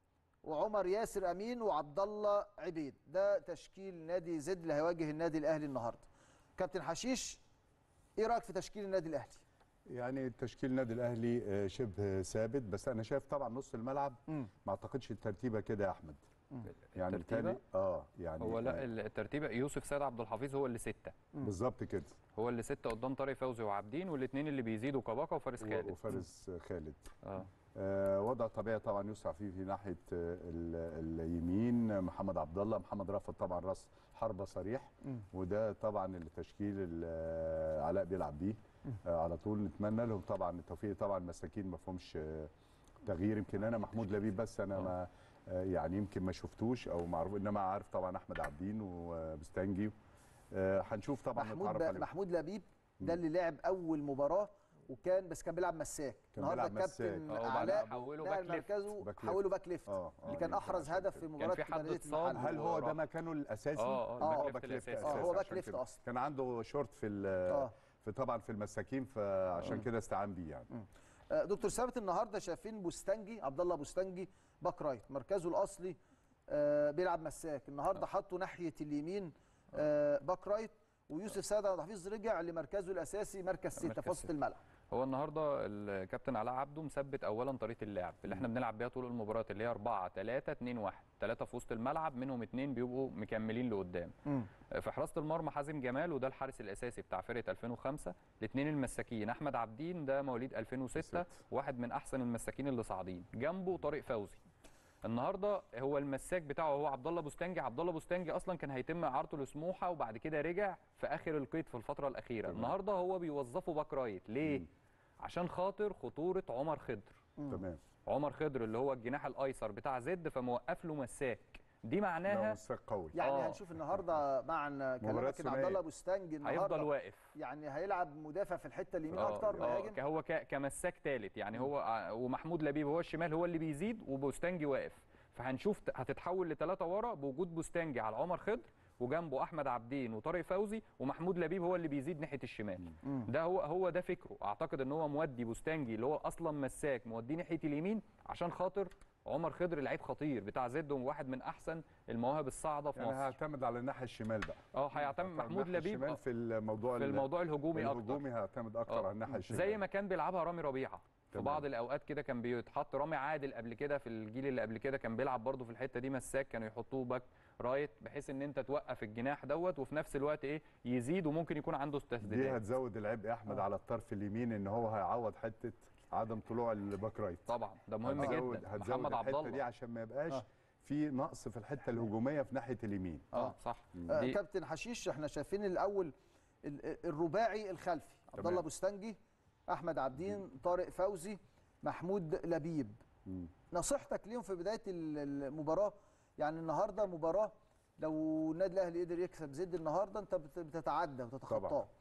وعمر ياسر امين وعبد الله عبيد ده تشكيل نادي زد اللي هيواجه النادي الاهلي النهارده كابتن حشيش ايه رايك في تشكيل النادي الاهلي يعني تشكيل النادي الاهلي آه، شبه ثابت بس انا شايف طبعا نص الملعب مم. ما اعتقدش الترتيبه كده يا احمد يعني الترتيبة؟ بالتالي اه يعني هو لا آه، الترتيبه يوسف سيد عبد الحفيظ هو اللي سته بالظبط كده هو اللي سته قدام طارق فوزي وعابدين والاثنين اللي بيزيدوا كباكا وفارس و- خالد وفارس خالد اه آه، وضع طبيعي طبعا يوسف عفيفي ناحيه آه، ال- اليمين محمد عبد الله محمد رافت طبعا راس حربه صريح مم. وده طبعا التشكيل اللي آه، علاء بيلعب بيه آه، على طول نتمنى لهم طبعا التوفيق طبعا مساكين ما فيهمش آه، تغيير يمكن انا محمود لبيب بس انا آه. ما آه، يعني يمكن ما شفتوش او معروف انما عارف طبعا احمد عبدين وبستنجي آه، هنشوف طبعا محمود نتعرف ب... عليهم. محمود لبيب ده اللي لعب اول مباراه وكان بس كان بيلعب مساك كان النهارده بيلعب مساك. الكابتن آه، وبعدين علاء حوله نقل باك ليفت. مركزه باك ليفت. حوله باك ليفت آه، آه، اللي كان يمكن احرز عشان هدف كده. في كان مباراه في حد بلدية اتصاب المحل. هل هو ده وراح. مكانه الاساسي؟ اه آه، اه هو الباك باك ليفت ليفت آه، الاساسي هو باك عشان ليفت كده. أصلاً. كان عنده شورت في ال- آه. في طبعا في المساكين فعشان كده استعان بيه يعني آه، دكتور ثابت النهارده شايفين بوستنجي عبد الله بوستنجي باك رايت مركزه الاصلي آه، بيلعب مساك النهارده حطه ناحيه اليمين آه، باك رايت ويوسف سيد عبد الحفيظ رجع لمركزه الاساسي مركز سته مركز في وسط ستة. الملعب هو النهارده الكابتن علاء عبده مثبت اولا طريقه اللعب اللي احنا بنلعب بيها طول المباراه اللي هي 4 3 2 1 ثلاثه في وسط الملعب منهم اثنين بيبقوا مكملين لقدام في حراسه المرمى حازم جمال وده الحارس الاساسي بتاع فرقه 2005 الاثنين المساكين احمد عبدين ده مواليد 2006 ستة. واحد من احسن المساكين اللي صاعدين جنبه طارق فوزي النهارده هو المساك بتاعه هو عبد الله بوستنجي عبد الله بوستنجي اصلا كان هيتم اعارته لسموحه وبعد كده رجع في اخر القيد في الفتره الاخيره تمام. النهارده هو بيوظفه باك رايت ليه مم. عشان خاطر خطوره عمر خضر تمام عمر خضر اللي هو الجناح الايسر بتاع زد فموقف له مساك دي لا معناها مساك قوي يعني آه. هنشوف النهارده مع مباراة كلامك ان عبد ثنائية. الله بوستنجي هيفضل النهارده واقف يعني هيلعب مدافع في الحته اليمين آه، اكتر ما آه، يهاجم هو ك- كمساك ثالث يعني هو ع- ومحمود لبيب هو الشمال هو اللي بيزيد وبوستنجي واقف فهنشوف ت- هتتحول لثلاثه ورا بوجود بوستنجي على عمر خضر وجنبه احمد عبدين وطارق فوزي ومحمود لبيب هو اللي بيزيد ناحيه الشمال مم. ده هو هو ده فكره اعتقد ان هو مودي بوستنجي اللي هو اصلا مساك موديه ناحيه اليمين عشان خاطر عمر خضر لعيب خطير بتاع زد وواحد من احسن المواهب الصاعده في يعني مصر هعتمد على الناحيه الشمال بقى اه هيعتمد محمود الناحية لبيب الشمال في الموضوع في ال- الموضوع الهجومي اكتر الهجومي هعتمد اكتر آه، على الناحيه الشمال زي ما كان بيلعبها رامي ربيعه في تمام. بعض الاوقات كده كان بيتحط رامي عادل قبل كده في الجيل اللي قبل كده كان بيلعب برده في الحته دي مساك كانوا يحطوه باك رايت بحيث ان انت توقف الجناح دوت وفي نفس الوقت ايه يزيد وممكن يكون عنده دي تسديدات هتزود العبء يا احمد على الطرف اليمين ان هو هيعوض حته عدم طلوع الباك رايت طبعا ده مهم هتزود- جدا هتزود محمد عبد الحته دي الله عشان ما يبقاش آه. في نقص في الحته الهجوميه في ناحيه اليمين اه صح آه، دي كابتن حشيش احنا شايفين الاول ال- الرباعي الخلفي عبد تمام. الله بوستنجي احمد عبدين طارق فوزي محمود لبيب مم. نصيحتك ليهم في بدايه ال- المباراه يعني النهارده مباراه لو النادي الاهلي قدر يكسب زد النهارده انت بت- بتتعدى وتتخطاه طبعاً.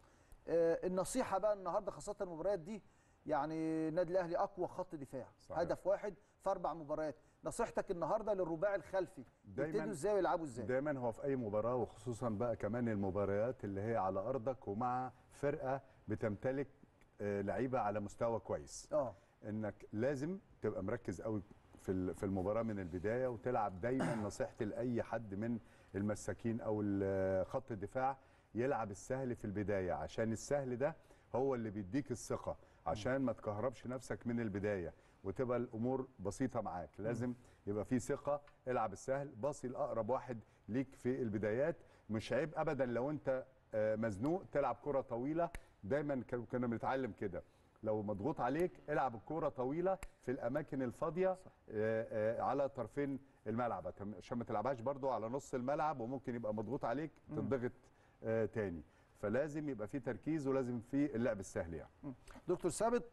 آه، النصيحه بقى النهارده خاصه المباريات دي يعني النادي الاهلي اقوى خط دفاع صحيح. هدف واحد في اربع مباريات نصيحتك النهارده للرباعي الخلفي دايماً- يبتدوا ازاي ويلعبوا ازاي دايما هو في اي مباراه وخصوصا بقى كمان المباريات اللي هي على ارضك ومع فرقه بتمتلك آه، لعيبه على مستوى كويس اه انك لازم تبقى مركز قوي في ال- في المباراه من البدايه وتلعب دايما نصيحتي لاي حد من المساكين او ال- خط الدفاع يلعب السهل في البدايه عشان السهل ده هو اللي بيديك الثقه عشان ما تكهربش نفسك من البدايه وتبقى الامور بسيطه معاك لازم يبقى في ثقه العب السهل باصي لاقرب واحد ليك في البدايات مش عيب ابدا لو انت آه، مزنوق تلعب كره طويله دايما كان- كنا بنتعلم كده لو مضغوط عليك العب الكوره طويله في الاماكن الفاضيه آه، آه، على طرفين الملعب عشان- عشان ما تلعبهاش برضو على نص الملعب وممكن يبقى مضغوط عليك تضغط آه، تاني فلازم يبقى في تركيز ولازم في اللعب السهل يعني دكتور ثابت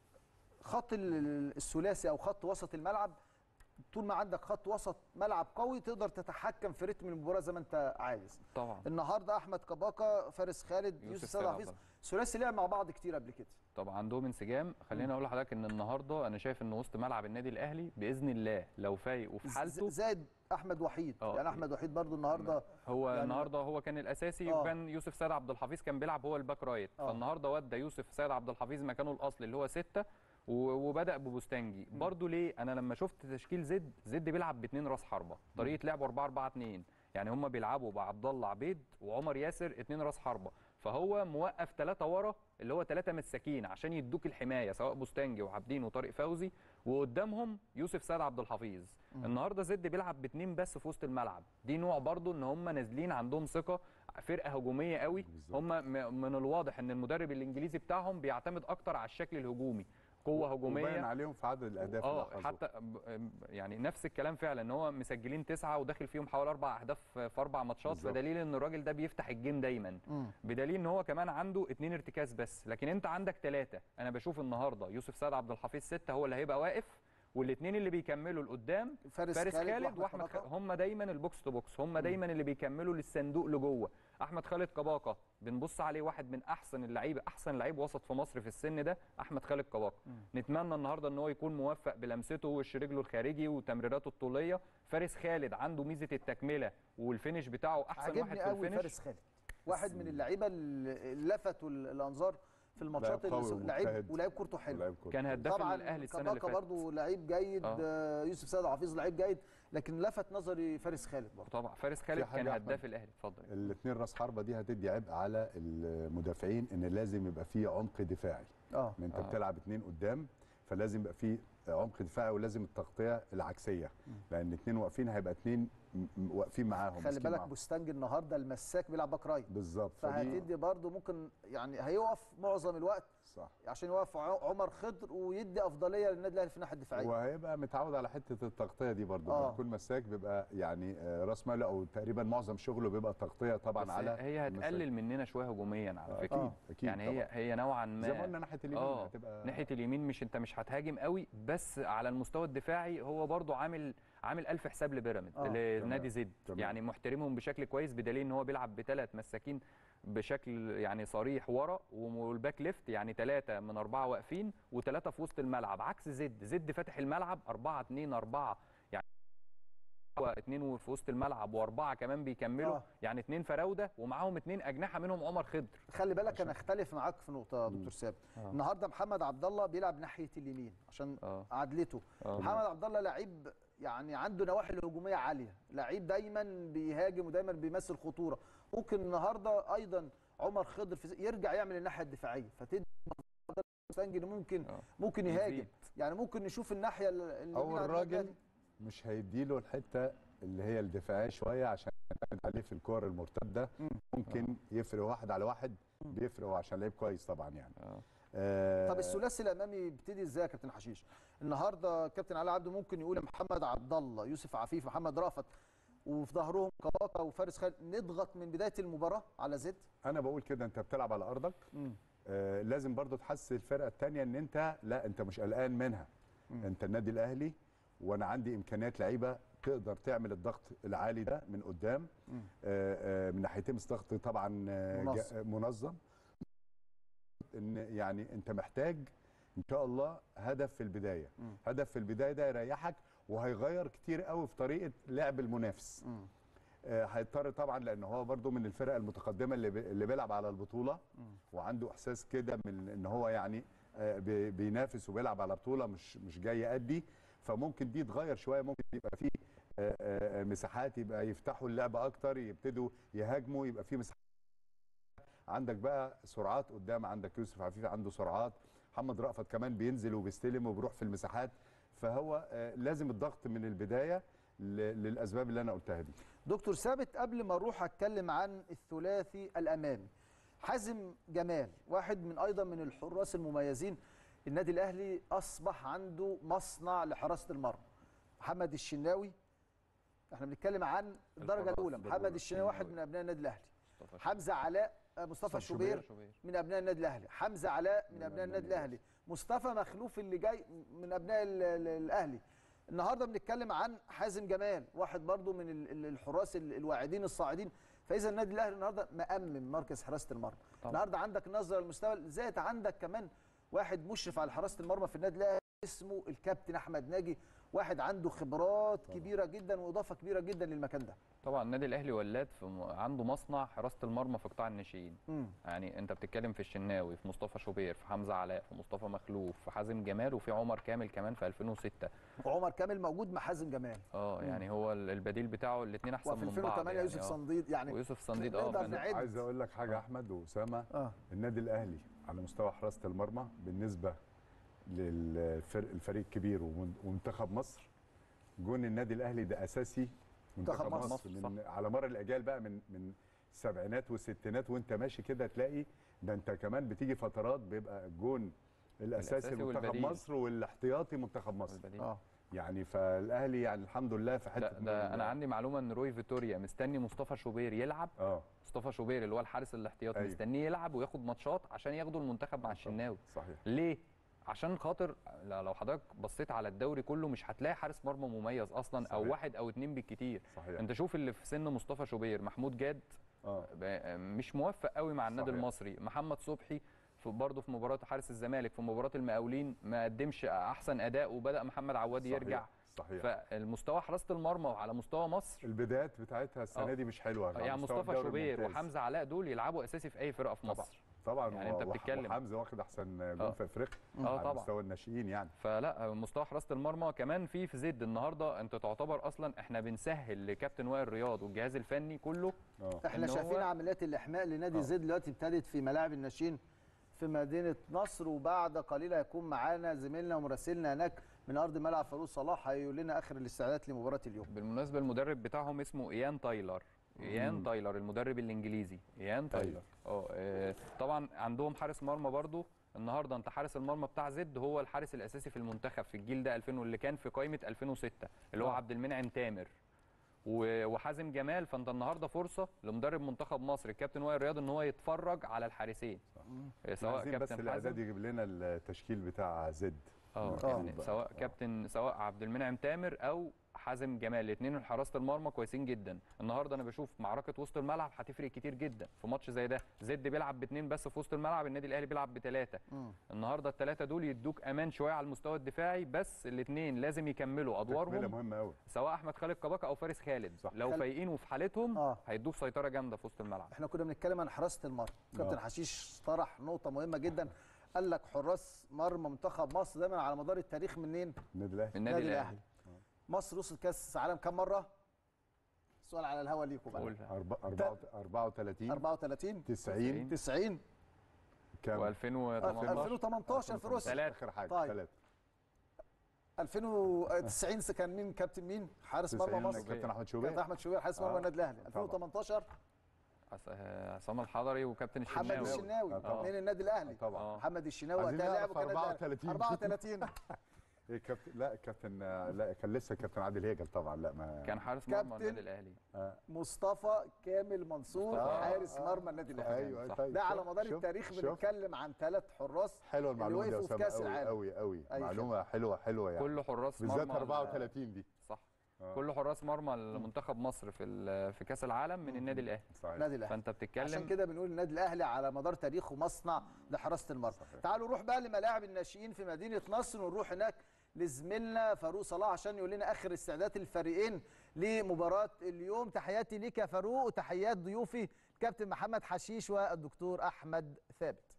خط ال- الثلاثي او خط وسط الملعب طول ما عندك خط وسط ملعب قوي تقدر تتحكم في رتم المباراه زي ما انت عايز طبعا النهارده احمد كباكا فارس خالد يوسف يوسف سيد سيد عبد حفيظ الله. ثلاثي لعب مع بعض كتير قبل كده طبعا عندهم انسجام خليني اقول لحضرتك ان النهارده انا شايف ان وسط ملعب النادي الاهلي باذن الله لو فايق وفي ز- حالته زائد احمد وحيد آه. يعني احمد وحيد برضو النهارده هو يعني- يعني النهارده هو كان الاساسي آه. وكان يوسف سيد عبد الحفيظ كان بيلعب هو الباك رايت آه. فالنهارده ودى يوسف سيد عبد الحفيظ مكانه الاصلي اللي هو ستة و- وبدا ببوستانجي برضو ليه انا لما شفت تشكيل زد زد بيلعب باثنين راس حربه طريقه لعبه 4 4 2 يعني هم بيلعبوا بعبد الله عبيد وعمر ياسر اثنين راس حربه فهو موقف ثلاثه ورا اللي هو ثلاثه مساكين عشان يدوك الحمايه سواء بوستانجي وعابدين وطارق فوزي وقدامهم يوسف سيد عبد الحفيظ النهارده زد بيلعب باثنين بس في وسط الملعب دي نوع برضو ان هم نازلين عندهم ثقه فرقه هجوميه قوي بالظبط. هم م- من الواضح ان المدرب الانجليزي بتاعهم بيعتمد اكتر على الشكل الهجومي قوه وباين هجوميه عليهم في عدد الاهداف اللي اه حصلوا. حتى ب- يعني نفس الكلام فعلا ان هو مسجلين تسعه وداخل فيهم حوالي اربع اهداف في اربع ماتشات بالظبط. فدليل ان الراجل ده بيفتح الجيم دايما مم. بدليل ان هو كمان عنده اتنين ارتكاز بس لكن انت عندك ثلاثه انا بشوف النهارده يوسف سيد عبد الحفيظ سته هو اللي هيبقى واقف والاثنين اللي بيكملوا لقدام فارس, فارس خالد وأحمد واحمد كباكا. خالد هم دايما البوكس تو بوكس هم دايما اللي بيكملوا للصندوق لجوه احمد خالد كباكا بنبص عليه واحد من احسن اللعيبه احسن لعيب وسط في مصر في السن ده احمد خالد كباكا نتمنى النهارده ان هو يكون موفق بلمسته وش رجله الخارجي وتمريراته الطوليه فارس خالد عنده ميزه التكمله والفينش بتاعه احسن واحد عجبني في قوي الفينش فارس خالد واحد من اللعيبه اللي لفتوا الانظار في الماتشات لاعب قوي اللي لعيب ومجتهد. ولعيب كورته حلو ولاعب كورة. كان هداف طبعا الاهلي السنه اللي كباكا فاتت برضه لعيب جيد آه. آه. يوسف سيد حفيظ لعيب جيد لكن لفت نظري فارس خالد برضه طبعا فارس خالد حاجة كان يا أحمد. هداف الاهلي اتفضل الاثنين راس حربه دي هتدي عبء على المدافعين ان لازم يبقى في عمق دفاعي اه ان انت آه. بتلعب اثنين قدام فلازم يبقى في عمق دفاعي ولازم التغطيه العكسيه لان اثنين واقفين هيبقى اثنين واقفين معاهم خلي ماسكين بالك معاهم. بوستانج النهارده المساك بيلعب باك رايت بالظبط فدي فهتدي برضه ممكن يعني هيقف معظم الوقت صح عشان يوقف ع- عمر خضر ويدي افضليه للنادي الاهلي في الناحيه الدفاعيه وهيبقى متعود على حته التغطيه دي برضه آه. آه. يكون مساك بيبقى يعني آه، راس ماله او تقريبا معظم شغله بيبقى تغطيه طبعا بس على هي المساك. هتقلل مننا شويه هجوميا على آه، فكره اكيد اكيد يعني هي طبعاً. هي نوعا ما زي ما قلنا ناحيه اليمين اه هتبقى ناحيه اليمين مش انت مش هتهاجم قوي بس على المستوى الدفاعي هو برضو عامل عامل الف حساب لبيراميدز آه، لنادي زد تمام. يعني محترمهم بشكل كويس بدليل ان هو بيلعب بثلاث مساكين بشكل يعني صريح ورا والباك ليفت يعني ثلاثه من اربعه واقفين وثلاثه في وسط الملعب عكس زد زد فاتح الملعب 4 2 4 يعني اثنين في وسط الملعب واربعه كمان بيكملوا آه. يعني اثنين فراوده ومعاهم اثنين اجنحه منهم عمر خضر خلي بالك انا اختلف معاك في نقطه يا دكتور ثابت آه. النهارده محمد عبد الله بيلعب ناحيه اليمين عشان اه عدلته آه. محمد عبد الله لعيب يعني عنده نواحي هجوميه عاليه لعيب دايما بيهاجم ودايما بيمثل خطوره ممكن النهارده ايضا عمر خضر في يرجع يعمل الناحيه الدفاعيه فتدي مستنجد ممكن آه. ممكن يهاجم يزيد. يعني ممكن نشوف الناحيه ال- اليمين او عند الراجل النادي. مش هيديله الحته اللي هي الدفاعيه شويه عشان يعتمد عليه في الكور المرتده مم. ممكن يفرق واحد على واحد بيفرق هو عشان لعيب كويس طبعا يعني آه. آه طب الثلاثي الامامي يبتدي ازاي يا كابتن حشيش النهارده كابتن علي عبده ممكن يقول محمد عبد الله يوسف عفيف محمد رافت وفي ظهرهم كباكا وفارس خالد نضغط من بدايه المباراه على زد انا بقول كده انت بتلعب على ارضك آه لازم برضو تحسس الفرقه الثانيه ان انت لا انت مش قلقان منها مم. انت النادي الاهلي وانا عندي امكانيات لعيبه تقدر تعمل الضغط العالي ده من قدام مم. آه آه من ناحيتين بس ضغط طبعا آه منظم. جا- منظم ان يعني انت محتاج ان شاء الله هدف في البدايه هدف في البدايه ده يريحك وهيغير كتير قوي في طريقه لعب المنافس آه، هيضطر طبعا لان هو برضو من الفرق المتقدمه اللي, بي- اللي بيلعب على البطوله وعنده احساس كده من ان هو يعني آه، بي- بينافس وبيلعب على بطوله مش مش جاي يأدي فممكن دي تغير شويه ممكن يبقى فيه آه، آه، مساحات يبقى يفتحوا اللعبه اكتر يبتدوا يهاجموا يبقى في مساحات عندك بقى سرعات قدام عندك يوسف عفيفي عنده سرعات محمد رأفت كمان بينزل وبيستلم وبيروح في المساحات فهو آه، لازم الضغط من البدايه ل- للاسباب اللي انا قلتها دي دكتور ثابت قبل ما اروح اتكلم عن الثلاثي الامامي حازم جمال واحد من ايضا من الحراس المميزين النادي الاهلي اصبح عنده مصنع لحراسه المرمى محمد الشناوي احنا بنتكلم عن الدرجه الحراس الاولى دول محمد الشناوي واحد الشناوي. من ابناء النادي الاهلي مصطفى حمزه علاء آه، مصطفى مصطفى شوبير شوبير. من ابناء النادي الاهلي حمزه علاء من ابناء النادي الاهلي مصطفى مخلوف اللي جاي من ابناء ال- ال- الاهلي النهارده بنتكلم عن حازم جمال واحد برضو من ال- ال- الحراس ال- الواعدين الصاعدين فاذا النادي الاهلي النهارده مأمن مركز حراسه المرمى طبعا. النهارده عندك نظره للمستوى زائد عندك كمان واحد مشرف على حراسه المرمى في النادي الاهلي اسمه الكابتن احمد ناجي واحد عنده خبرات كبيره جدا واضافه كبيره جدا للمكان ده طبعا النادي الاهلي ولاد في م... عنده مصنع حراسه المرمى في قطاع الناشئين مم. يعني انت بتتكلم في الشناوي في مصطفى شوبير في حمزه علاء في مصطفى مخلوف في حازم جمال وفي عمر كامل كمان في 2006 وعمر كامل موجود مع حازم جمال اه يعني هو ال- البديل بتاعه الاثنين احسن وفي من بعض 2008 يعني يوسف آه. صنديد يعني ويوسف صنديد اه نقدر كان- نعد. عايز اقول لك حاجه احمد واسامه اه النادي الاهلي على مستوى حراسه المرمى بالنسبه للفريق الفريق الكبير ومن- ومنتخب مصر جون النادي الاهلي ده اساسي منتخب منتخب مصر، مصر صح. من على مر الاجيال بقى من من السبعينات والستينات وانت ماشي كده تلاقي ده انت كمان بتيجي فترات بيبقى الجون الاساسي الأساسي لمنتخب والبديل. مصر والاحتياطي منتخب مصر البديل. اه يعني فالاهلي يعني الحمد لله في حته ده, ده انا عندي معلومه ان روي فيتوريا مستني مصطفى شوبير يلعب اه مصطفى شوبير اللي هو الحارس الاحتياطي أيوة. مستنيه يلعب وياخد ماتشات عشان ياخدوا المنتخب مع الشناوي صحيح ليه عشان خاطر لا- لو حضرتك بصيت على الدوري كله مش هتلاقي حارس مرمى مميز اصلا او صحيح. واحد او اتنين بالكتير صحيح انت شوف اللي في سن مصطفى شوبير محمود جاد اه ب- مش موفق قوي مع النادي صحيح. المصري محمد صبحي في برضه في مباراه حارس الزمالك في مباراه المقاولين ما قدمش احسن اداء وبدا محمد عواد صحيح. يرجع صحيح فالمستوى حراسه المرمى وعلى مستوى مصر البدايات بتاعتها السنه آه. دي مش حلوه على يعني مستوى مصطفى الدوري شوبير الممتاز. وحمزه علاء دول يلعبوا اساسي في اي فرقه في طبعا. مصر طبعا يعني أنت و- وح- بتتكلم. وحمزه واخد احسن آه. جون في افريقيا اه على طبعا مستوى الناشئين يعني فلا مستوى حراسه المرمى كمان في في زد النهارده انت تعتبر اصلا احنا بنسهل لكابتن وائل رياض والجهاز الفني كله اه احنا إن هو- شايفين عمليات الاحماء لنادي آه. زد دلوقتي ابتدت في ملاعب الناشئين في مدينه نصر وبعد قليل هيكون معانا زميلنا ومراسلنا هناك من ارض ملعب فاروق صلاح هيقول لنا اخر الاستعدادات لمباراه اليوم بالمناسبه المدرب بتاعهم اسمه ايان تايلر ايان تايلر المدرب الانجليزي ايان تايلر اه آه، طبعا عندهم حارس مرمى برضو النهارده انت حارس المرمى بتاع زد هو الحارس الاساسي في المنتخب في الجيل ده 2000 واللي كان في قائمه 2006 اللي هو آه. عبد المنعم تامر و- وحازم جمال فانت النهارده فرصه لمدرب منتخب مصر الكابتن وائل رياض ان هو يتفرج على الحارسين آه، سواء عايزين بس كابتن الاعداد حازم يجيب لنا التشكيل بتاع زد اه آه. يعني سواء كابتن سواء عبد المنعم تامر او حازم جمال الاثنين حراسه المرمى كويسين جدا النهارده انا بشوف معركه وسط الملعب هتفرق كتير جدا في ماتش زي ده زد بيلعب باثنين بس في وسط الملعب النادي الاهلي بيلعب بثلاثه النهارده الثلاثه دول يدوك امان شويه على المستوى الدفاعي بس الاثنين لازم يكملوا تكمله ادوارهم مهمه قوي سواء احمد خالد كباكا او فارس خالد صح. لو خالد- فايقين وفي حالتهم آه. هيدوك سيطره جامده في وسط الملعب احنا كنا بنتكلم عن حراسه المرمى كابتن آه. حشيش طرح نقطه مهمه جدا قال لك حراس مرمى منتخب مصر دايما على مدار التاريخ منين النادي الاهلي النادي الاهلي مصر وصلت كاس عالم كام مره سؤال على الهوا ليكم بقى قول أربعة- أربعة- 34 34 90 90 كام و2018 2018 في روسيا ثلاثة. اخر حاجه طيب. ثلاثه 2090 كان مين كابتن مين حارس مرمى 90 مصر كابتن احمد كابتن شوبير احمد شوبير حارس مرمى آه. النادي الاهلي طبعا. 2018 عص- آه، عصام الحضري وكابتن محمد الشناوي الشناوي آه، طبعا. من النادي الاهلي طبعا آه. محمد الشناوي عايزين وقتها لعب نعرف وكان الأهلي. 34. 34 إيه كابتن لا كابتن لا كان لسه كابتن عادل هيجل طبعا لا ما كان حارس مرمى كابتن. النادي الاهلي مصطفى كامل منصور مصطفى. حارس آه. مرمى النادي الاهلي ايوه صح. طيب ده على شوف- مدار شوف- التاريخ شوف. بنتكلم عن ثلاث حراس حلوه المعلومه دي يا وقفوا في اسامه كأس قوي العالم. قوي قوي أي معلومه حلوه حلوه يعني كل حراس بالذات مرمى 34 دي صح آه. كل حراس مرمى المنتخب مصر في ال- في كاس العالم من النادي الاهلي صحيح النادي الاهلي فانت عشان بتتكلم كده بنقول النادي الاهلي على مدار تاريخه مصنع لحراسه المرمى تعالوا نروح بقى لملاعب الناشئين في مدينه نصر ونروح هناك لزميلنا فاروق صلاح عشان يقول لنا اخر استعدادات الفريقين لمباراه اليوم تحياتي ليك يا فاروق وتحيات ضيوفي الكابتن محمد حشيش والدكتور احمد ثابت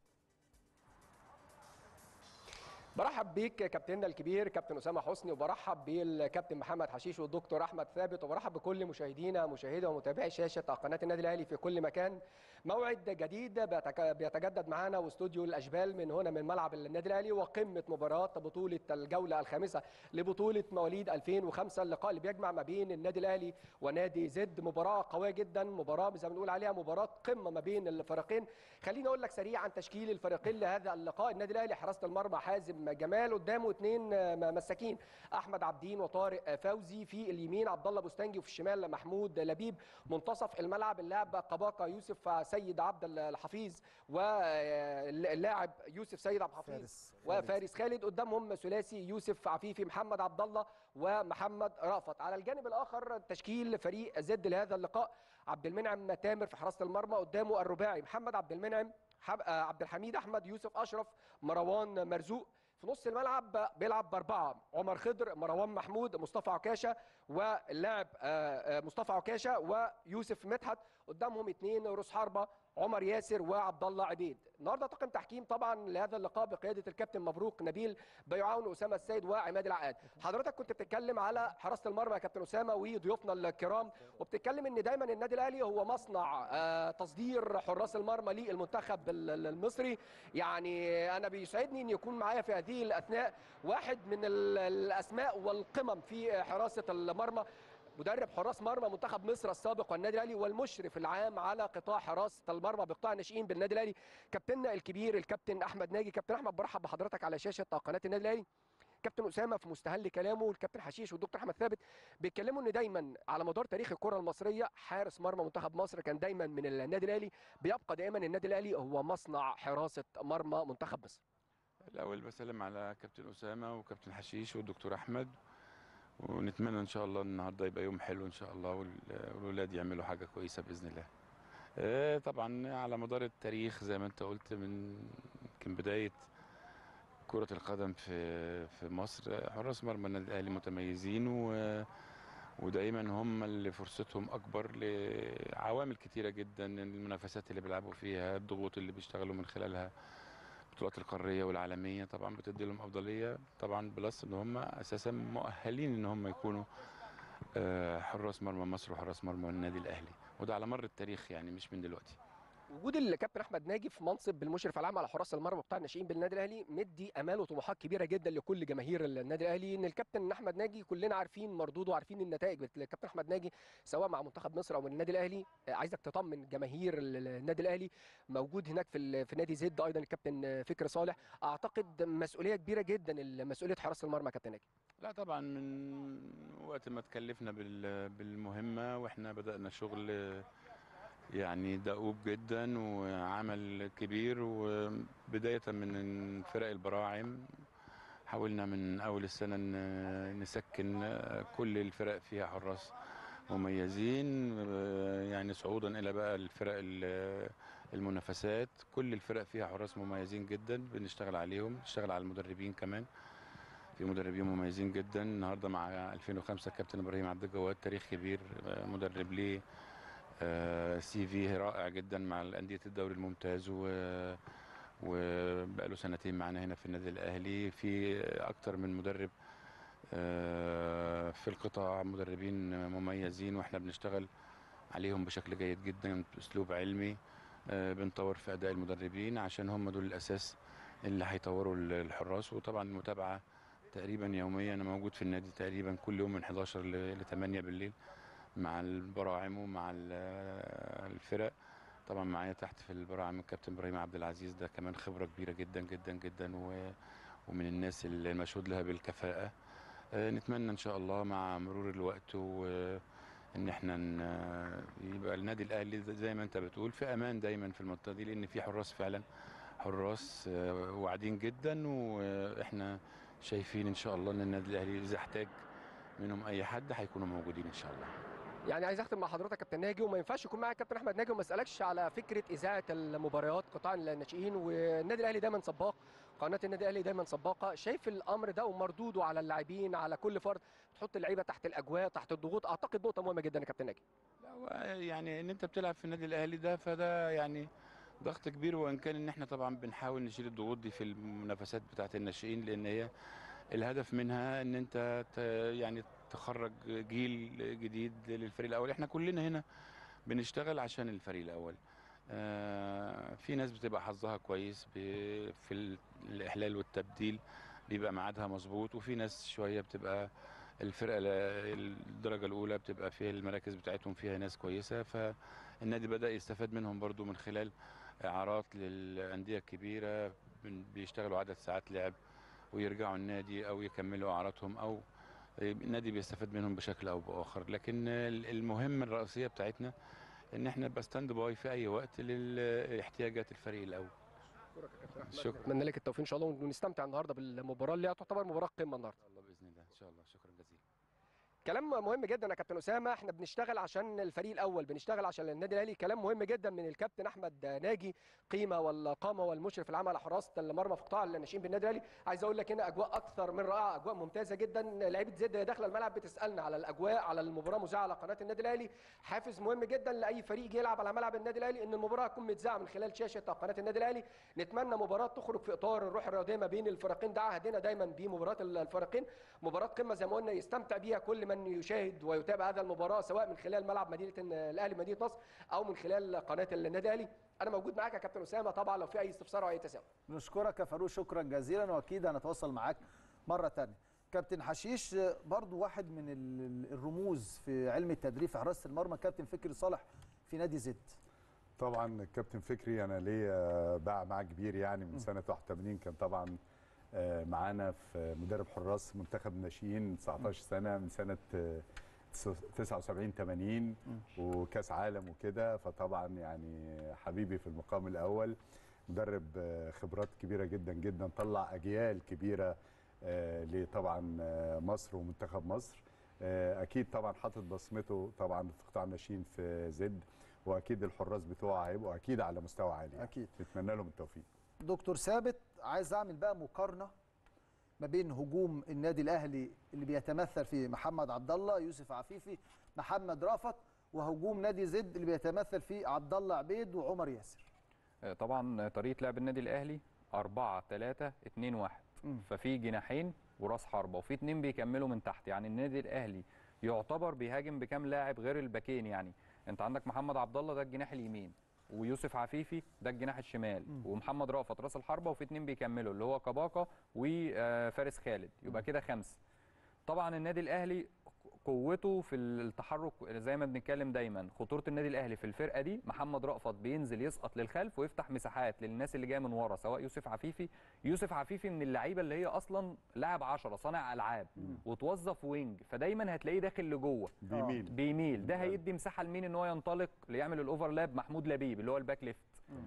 برحب بيك كابتننا الكبير كابتن اسامه حسني وبرحب بالكابتن محمد حشيش والدكتور احمد ثابت وبرحب بكل مشاهدينا مشاهدي ومتابعي شاشه قناه النادي الاهلي في كل مكان موعد جديد بيتك- بيتجدد معنا واستوديو الاشبال من هنا من ملعب النادي الاهلي وقمه مباراه بطوله الجوله الخامسه لبطوله مواليد 2005 اللقاء اللي بيجمع ما بين النادي الاهلي ونادي زد مباراه قويه جدا مباراه زي ما بنقول عليها مباراه قمه ما بين الفريقين خليني اقول لك سريعا تشكيل الفريقين لهذا اللقاء النادي الاهلي حراسه المرمى حازم جمال قدامه اثنين مساكين احمد عبدين وطارق فوزي في اليمين عبد الله بوستانجي وفي الشمال محمود لبيب منتصف الملعب اللاعب قباقه يوسف سيد عبد الحفيظ واللاعب يوسف سيد عبد الحفيظ فارس وفارس خالد قدامهم ثلاثي يوسف عفيفي محمد عبد الله ومحمد رأفت على الجانب الاخر تشكيل فريق زد لهذا اللقاء عبد المنعم تامر في حراسه المرمى قدامه الرباعي محمد عبد المنعم حب... آه، عبد الحميد احمد يوسف اشرف مروان مرزوق في نص الملعب بيلعب باربعه عمر خضر مروان محمود مصطفى عكاشه واللاعب آه، آه، مصطفى عكاشه ويوسف مدحت قدامهم اثنين رؤوس حربه عمر ياسر وعبد الله عبيد النهارده طاقم تحكيم طبعا لهذا اللقاء بقياده الكابتن مبروك نبيل بيعاون اسامه السيد وعماد العقاد حضرتك كنت بتتكلم على حراسه المرمى يا كابتن اسامه وضيوفنا الكرام وبتتكلم ان دايما النادي الاهلي هو مصنع آه، تصدير حراس المرمى للمنتخب ال- ال- المصري يعني انا بيسعدني ان يكون معايا في هذه الاثناء واحد من ال- الاسماء والقمم في حراسه المرمى مدرب حراس مرمى منتخب مصر السابق والنادي الاهلي والمشرف العام على قطاع حراسه المرمى بقطاع الناشئين بالنادي الاهلي كابتننا الكبير الكابتن احمد ناجي كابتن احمد برحب بحضرتك على شاشه قناه النادي الاهلي كابتن اسامه في مستهل كلامه والكابتن حشيش والدكتور احمد ثابت بيتكلموا ان دايما على مدار تاريخ الكره المصريه حارس مرمى منتخب مصر كان دايما من النادي الاهلي بيبقى دائما النادي الاهلي هو مصنع حراسه مرمى منتخب مصر الأول بسلم على كابتن أسامة وكابتن حشيش والدكتور أحمد ونتمنى إن شاء الله النهاردة يبقى يوم حلو إن شاء الله وال- والولاد يعملوا حاجة كويسة بإذن الله. آه، طبعا على مدار التاريخ زي ما أنت قلت من يمكن بداية كرة القدم في في مصر حراس مرمى النادي الأهلي متميزين و ودايما هم اللي فرصتهم اكبر لعوامل كتيره جدا المنافسات اللي بيلعبوا فيها الضغوط اللي بيشتغلوا من خلالها البطولات القاريه والعالميه طبعا بتدي لهم افضليه طبعا بلس ان هم اساسا مؤهلين ان هم يكونوا آه، حراس مرمى مصر وحراس مرمى النادي الاهلي وده على مر التاريخ يعني مش من دلوقتي وجود الكابتن احمد ناجي في منصب المشرف العام على حراس المرمى بتاع الناشئين بالنادي الاهلي مدي امال وطموحات كبيره جدا لكل جماهير النادي الاهلي ان الكابتن احمد ناجي كلنا عارفين مردوده وعارفين النتائج بتاع الكابتن احمد ناجي سواء مع منتخب مصر او من النادي الاهلي آه، عايزك تطمن جماهير ال- النادي الاهلي موجود هناك في ال- في نادي زد ايضا الكابتن فكري صالح اعتقد مسؤوليه كبيره جدا مسؤوليه حراسه المرمى يا كابتن ناجي لا طبعا من وقت ما اتكلفنا بال- بالمهمة واحنا بدأنا شغل يعني دؤوب جدا وعمل كبير وبداية من فرق البراعم حاولنا من أول السنة ن- نسكن كل الفرق فيها حراس مميزين يعني صعودا إلى بقى الفرق ال- المنافسات كل الفرق فيها حراس مميزين جدا بنشتغل عليهم نشتغل على المدربين كمان في مدربين مميزين جدا النهارده مع 2005 الكابتن ابراهيم عبد الجواد تاريخ كبير آه، مدرب ليه آه، سي في رائع جدا مع الانديه الدوري الممتاز و وبقاله سنتين معانا هنا في النادي الاهلي في اكتر من مدرب آه، في القطاع مدربين مميزين واحنا بنشتغل عليهم بشكل جيد جدا باسلوب علمي آه، بنطور في اداء المدربين عشان هم دول الاساس اللي هيطوروا الحراس وطبعا المتابعه تقريبا يوميا انا موجود في النادي تقريبا كل يوم من 11 ل 8 بالليل مع البراعم ومع ال- الفرق طبعا معايا تحت في البراعم الكابتن ابراهيم عبد العزيز ده كمان خبره كبيره جدا جدا جدا و ومن الناس اللي مشهود لها بالكفاءه آه، نتمنى ان شاء الله مع مرور الوقت وان احنا ن- يبقى النادي الاهلي زي ما انت بتقول في امان دايما في المنطقه دي لان في حراس فعلا حراس آه، واعدين جدا واحنا شايفين ان شاء الله ان النادي الاهلي اذا احتاج منهم اي حد هيكونوا موجودين ان شاء الله يعني عايز اختم مع حضرتك يا كابتن ناجي وما ينفعش يكون معاك كابتن احمد ناجي وما اسالكش على فكره اذاعه المباريات قطاع الناشئين والنادي الاهلي دايما سباق قناه النادي الاهلي دايما سباقه شايف الامر ده ومردوده على اللاعبين على كل فرد تحط اللعيبه تحت الاجواء تحت الضغوط اعتقد نقطه مهمه جدا يا كابتن ناجي لا هو يعني ان انت بتلعب في النادي الاهلي ده فده يعني ضغط كبير وان كان ان احنا طبعا بنحاول نشيل الضغوط دي في المنافسات بتاعه الناشئين لان هي الهدف منها ان انت ت- يعني تخرج جيل جديد للفريق الاول احنا كلنا هنا بنشتغل عشان الفريق الاول آه، في ناس بتبقى حظها كويس ب- في ال- الاحلال والتبديل بيبقى ميعادها مظبوط وفي ناس شويه بتبقى الفرقه ال- الدرجه الاولى بتبقى فيها المراكز بتاعتهم فيها ناس كويسه فالنادي بدا يستفاد منهم برضو من خلال اعارات للانديه الكبيره بن- بيشتغلوا عدد ساعات لعب ويرجعوا النادي او يكملوا اعاراتهم او النادي بيستفاد منهم بشكل او باخر لكن ال- المهمه الرئيسيه بتاعتنا ان احنا نبقى ستاند باي في اي وقت لاحتياجات الفريق الاول شكرا اتمنى لك التوفيق ان شاء الله ونستمتع النهارده بالمباراه اللي تعتبر مباراه قمه النهارده الله باذن الله ان شاء الله شكرا جزيلا كلام مهم جدا يا كابتن اسامه احنا بنشتغل عشان الفريق الاول بنشتغل عشان النادي الاهلي كلام مهم جدا من الكابتن احمد ناجي قيمه والقامه والمشرف العام على حراسه المرمى في قطاع الناشئين بالنادي الاهلي عايز اقول لك هنا اجواء اكثر من رائعه اجواء ممتازه جدا لعيبه زد داخله الملعب بتسالنا على الاجواء على المباراه مذاعه على قناه النادي الاهلي حافز مهم جدا لاي فريق يجي يلعب على ملعب النادي الاهلي ان المباراه هتكون متذاعه من خلال شاشه قناه النادي الاهلي نتمنى مباراه تخرج في اطار الروح الرياضيه ما بين الفريقين ده عهدنا دايما بمباراه الفريقين مباراه قمه زي ما قلنا يستمتع بيها كل من يشاهد ويتابع هذا المباراه سواء من خلال ملعب مدينه الاهلي مدينه نصر او من خلال قناه النادي الاهلي انا موجود معاك يا كابتن اسامه طبعا لو في اي استفسار او اي تساؤل نشكرك يا فاروق شكرا جزيلا واكيد هنتواصل معاك مره تانية كابتن حشيش برضو واحد من ال- الرموز في علم التدريب في حراسه المرمى كابتن فكري صالح في نادي زد طبعا الكابتن فكري انا ليا باع معاه كبير يعني من سنه 81 كان طبعا آه، معانا في مدرب حراس منتخب الناشئين 19 سنه من سنه آه، 79 80 وكاس عالم وكده فطبعا يعني حبيبي في المقام الاول مدرب آه، خبرات كبيره جدا جدا طلع اجيال كبيره آه، لطبعا آه، مصر ومنتخب مصر آه، اكيد طبعا حاطط بصمته طبعا في قطاع الناشئين في زد واكيد الحراس بتوعه هيبقوا اكيد على مستوى عالي يعني. اكيد نتمنى لهم التوفيق دكتور ثابت عايز اعمل بقى مقارنه ما بين هجوم النادي الاهلي اللي بيتمثل في محمد عبد الله يوسف عفيفي محمد رافت وهجوم نادي زد اللي بيتمثل في عبد الله عبيد وعمر ياسر آه، طبعا طريقه لعب النادي الاهلي 4 3 2 1 مم. ففي جناحين وراس حربه وفي اتنين بيكملوا من تحت يعني النادي الاهلي يعتبر بيهاجم بكام لاعب غير الباكين يعني انت عندك محمد عبد الله ده الجناح اليمين ويوسف عفيفي ده الجناح الشمال ومحمد رافت راس الحربه وفي اتنين بيكملوا اللي هو كباكا وفارس خالد يبقى كده خمسه طبعا النادي الاهلي قوته في التحرك زي ما بنتكلم دايما خطوره النادي الاهلي في الفرقه دي محمد رأفت بينزل يسقط للخلف ويفتح مساحات للناس اللي جايه من ورا سواء يوسف عفيفي يوسف عفيفي من اللعيبه اللي هي اصلا لاعب 10 صانع العاب وتوظف وينج فدايما هتلاقيه داخل لجوه بيميل بيميل ده هيدي مساحه لمين ان هو ينطلق ليعمل الاوفرلاب محمود لبيب اللي هو الباك ليفت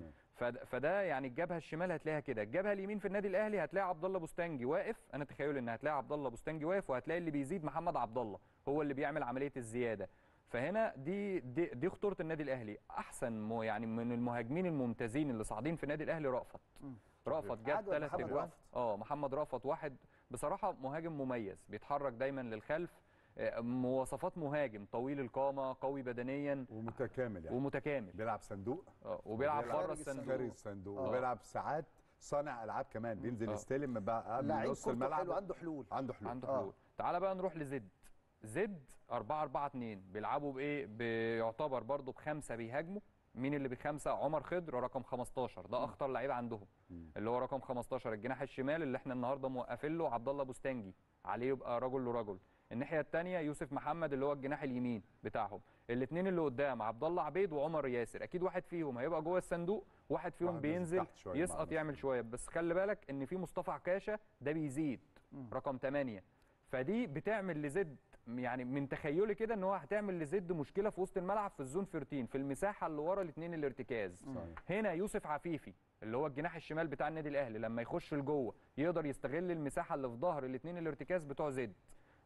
فد- فده يعني الجبهه الشمال هتلاقيها كده الجبهه اليمين في النادي الاهلي هتلاقي عبد الله بوستانجي واقف انا تخيل ان هتلاقي عبد الله بوستانجي واقف وهتلاقي اللي بيزيد محمد عبد الله هو اللي بيعمل عمليه الزياده فهنا دي دي, دي خطوره النادي الاهلي احسن مو يعني من المهاجمين الممتازين اللي صاعدين في النادي الاهلي رأفت رأفت جاب عاد ولا ثلاث محمد اجوان رأفت؟ اه محمد رأفت واحد بصراحه مهاجم مميز بيتحرك دايما للخلف آه، مواصفات مهاجم طويل القامه قوي بدنيا ومتكامل يعني ومتكامل بيلعب صندوق آه، وبيلعب وبيلعب بره خارج الصندوق خارج الصندوق آه. وبيلعب ساعات صانع العاب كمان بينزل آه. يستلم من بقى قبل لعيب نص كورته الملعب حلو عنده حلول عنده حلول عنده آه. حلول تعال بقى نروح لزد زد 4 4 2 بيلعبوا بايه بيعتبر برضه بخمسه بيهاجموا مين اللي بخمسه عمر خضر رقم 15 ده اخطر لعيب عندهم اللي هو رقم 15 الجناح الشمال اللي احنا النهارده موقفين له عبد الله بوستانجي عليه يبقى رجل لرجل الناحيه الثانيه يوسف محمد اللي هو الجناح اليمين بتاعهم الاثنين اللي قدام عبد الله عبيد وعمر ياسر اكيد واحد فيهم هيبقى جوه الصندوق واحد فيهم واحد نازل بينزل تحت شوية مع يسقط نص يعمل شويه بس خلي بالك ان في مصطفى عكاشه ده بيزيد رقم 8 فدي بتعمل لزد يعني من تخيلي كده ان هو هتعمل لزد مشكله في وسط الملعب في الزون 13 في المساحه اللي ورا الاثنين الارتكاز صحيح. هنا يوسف عفيفي اللي هو الجناح الشمال بتاع النادي الاهلي لما يخش لجوه يقدر يستغل المساحه اللي في ظهر الاثنين الارتكاز بتوع زد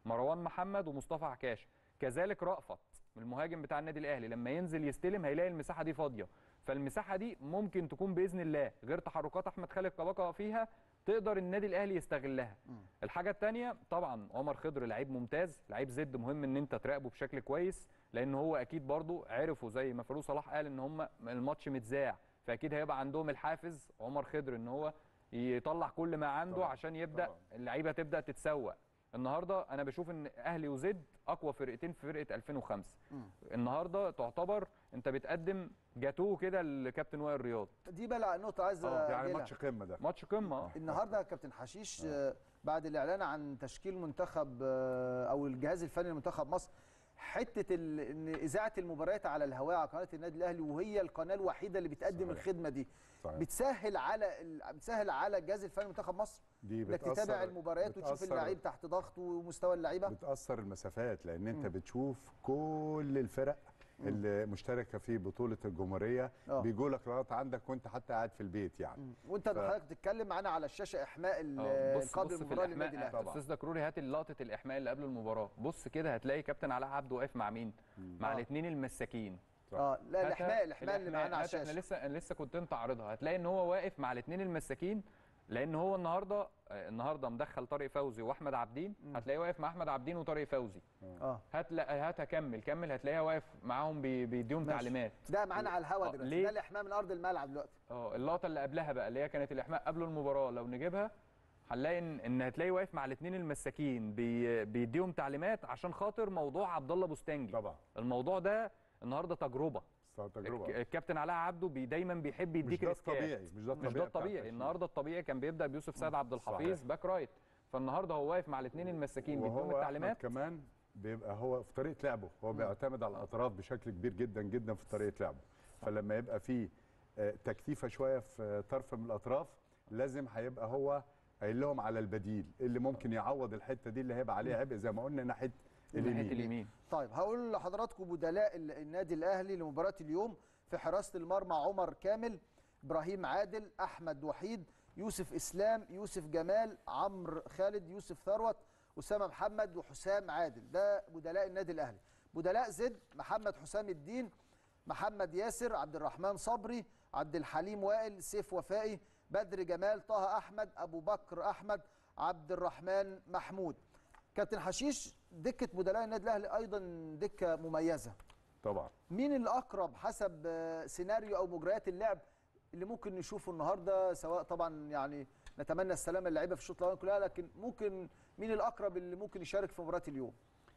مروان محمد ومصطفى عكاش كذلك رأفت المهاجم بتاع النادي الاهلي لما ينزل يستلم هيلاقي المساحه دي فاضيه فالمساحه دي ممكن تكون باذن الله غير تحركات احمد خالد كباكا فيها تقدر النادي الاهلي يستغلها الحاجه الثانيه طبعا عمر خضر لعيب ممتاز لعيب زد مهم ان انت تراقبه بشكل كويس لان هو اكيد برضو عرفوا زي ما فاروق صلاح قال ان هم الماتش متذاع فاكيد هيبقى عندهم الحافز عمر خضر ان هو يطلع كل ما عنده طبعاً. عشان يبدا طبعاً. اللعيبه تبدا تتسوق النهارده انا بشوف ان اهلي وزد اقوى فرقتين في فرقه 2005 النهارده تعتبر انت بتقدم جاتوه كده لكابتن وائل رياض دي بقى نقطه عايز اه يعني أجيلها. ماتش قمه ده ماتش قمه آه. النهارده يا كابتن حشيش آه، بعد الاعلان عن تشكيل منتخب آه، او الجهاز الفني لمنتخب مصر حته ال- ان اذاعه المباريات على الهواء على قناه النادي الاهلي وهي القناه الوحيده اللي بتقدم صحيح. الخدمه دي صحيح. بتسهل على ال- بتسهل على الجهاز الفني لمنتخب مصر دي انك بتأثر- تتابع المباريات وتشوف بتأثر- اللعيب تحت ضغط ومستوى اللعيبه بتاثر المسافات لان انت مم. بتشوف كل الفرق اللي مشتركه في بطوله الجمهوريه آه. بيجوا لك لغايه عندك وانت حتى قاعد في البيت يعني وانت ف- حضرتك بتتكلم معانا على الشاشه احماء ال- اه بص قبل بص في المباراه للنادي الاحماء الاهلي طبعاً. استاذ دكروري هات لقطه الاحماء اللي قبل المباراه بص كده هتلاقي كابتن علاء عبده واقف مع مين مع آه. الاثنين المساكين اه لا هاتها- الاحماء الاحماء اللي معانا على هاتها، الشاشه انا لسه انا لسه كنت انت عارضها هتلاقي ان هو واقف مع الاثنين المساكين لان هو النهارده آه، النهارده مدخل طارق فوزي واحمد عابدين هتلاقيه واقف مع احمد عابدين وطارق فوزي اه هات لا هات كمل كمل هتلاقيها واقف معاهم بي- بيديهم ماشي. تعليمات ده معانا على الهوا آه، دلوقتي ليه؟ ده الاحماء من ارض الملعب دلوقتي اه اللقطه اللي قبلها بقى اللي هي كانت الاحماء قبل المباراه لو نجيبها هنلاقي ان ان هتلاقي واقف مع الاثنين المساكين بي بيديهم تعليمات عشان خاطر موضوع عبد الله بوستانجي طبعا الموضوع ده النهارده تجربه تجربه الك- الكابتن علاء عبده بي دايما بيحب مش يديك ده ريسكات الطبيعي مش ده مش ده بتاع الطبيعي التشكيل. النهارده الطبيعي كان بيبدا بيوسف سيد عبد الحفيظ صحيح. باك رايت فالنهارده هو واقف مع الاثنين المساكين بيديهم وهو أحمد التعليمات كمان بيبقى هو في طريقه لعبه هو بيعتمد على الاطراف بشكل كبير جدا جدا في طريقه لعبه فلما يبقى في آه، تكثيفه شويه في آه، طرف من الاطراف لازم هيبقى هو قايل لهم على البديل اللي ممكن يعوض الحته دي اللي هيبقى عليها عبء زي ما قلنا ناحيه ناحيه اليمين اليمين طيب هقول لحضراتكم بدلاء ال- النادي الاهلي لمباراه اليوم في حراسه المرمى عمر كامل ابراهيم عادل احمد وحيد يوسف اسلام يوسف جمال عمرو خالد يوسف ثروت اسامه محمد وحسام عادل ده بدلاء النادي الاهلي بدلاء زد محمد حسام الدين محمد ياسر عبد الرحمن صبري عبد الحليم وائل سيف وفائي بدر جمال طه احمد ابو بكر احمد عبد الرحمن محمود كابتن حشيش دكه بدلاء النادي الاهلي ايضا دكه مميزه طبعا مين الاقرب حسب آه، سيناريو او مجريات اللعب اللي ممكن نشوفه النهارده سواء طبعا يعني نتمنى السلامه للعيبه في الشوط الاول كلها لكن ممكن مين الاقرب اللي ممكن يشارك في مباراه اليوم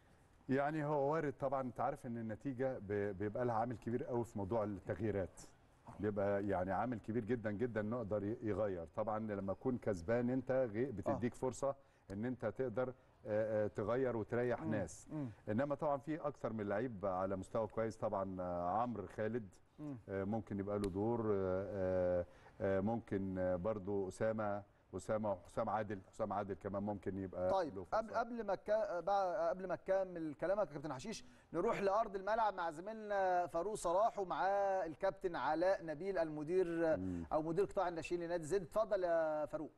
يعني هو وارد طبعا انت عارف ان النتيجه ب- بيبقى لها عامل كبير قوي في موضوع التغييرات بيبقى يعني عامل كبير جدا جدا نقدر ي- يغير طبعا لما تكون كسبان انت غي- بتديك فرصه ان انت تقدر آه، آه، تغير وتريح ناس مم. انما طبعا في اكتر من لعيب على مستوى كويس طبعا آه، عمرو خالد مم. آه، ممكن يبقى له دور آه، آه، آه، ممكن آه، برضو اسامه اسامه حسام عادل حسام عادل كمان ممكن يبقى طيب له قبل فرصة. قبل ما كا... بقى- قبل ما تكمل كلامك يا كابتن حشيش نروح لارض الملعب مع زميلنا فاروق صلاح ومعاه الكابتن علاء نبيل المدير مم. او مدير قطاع الناشئين لنادي زد اتفضل يا فاروق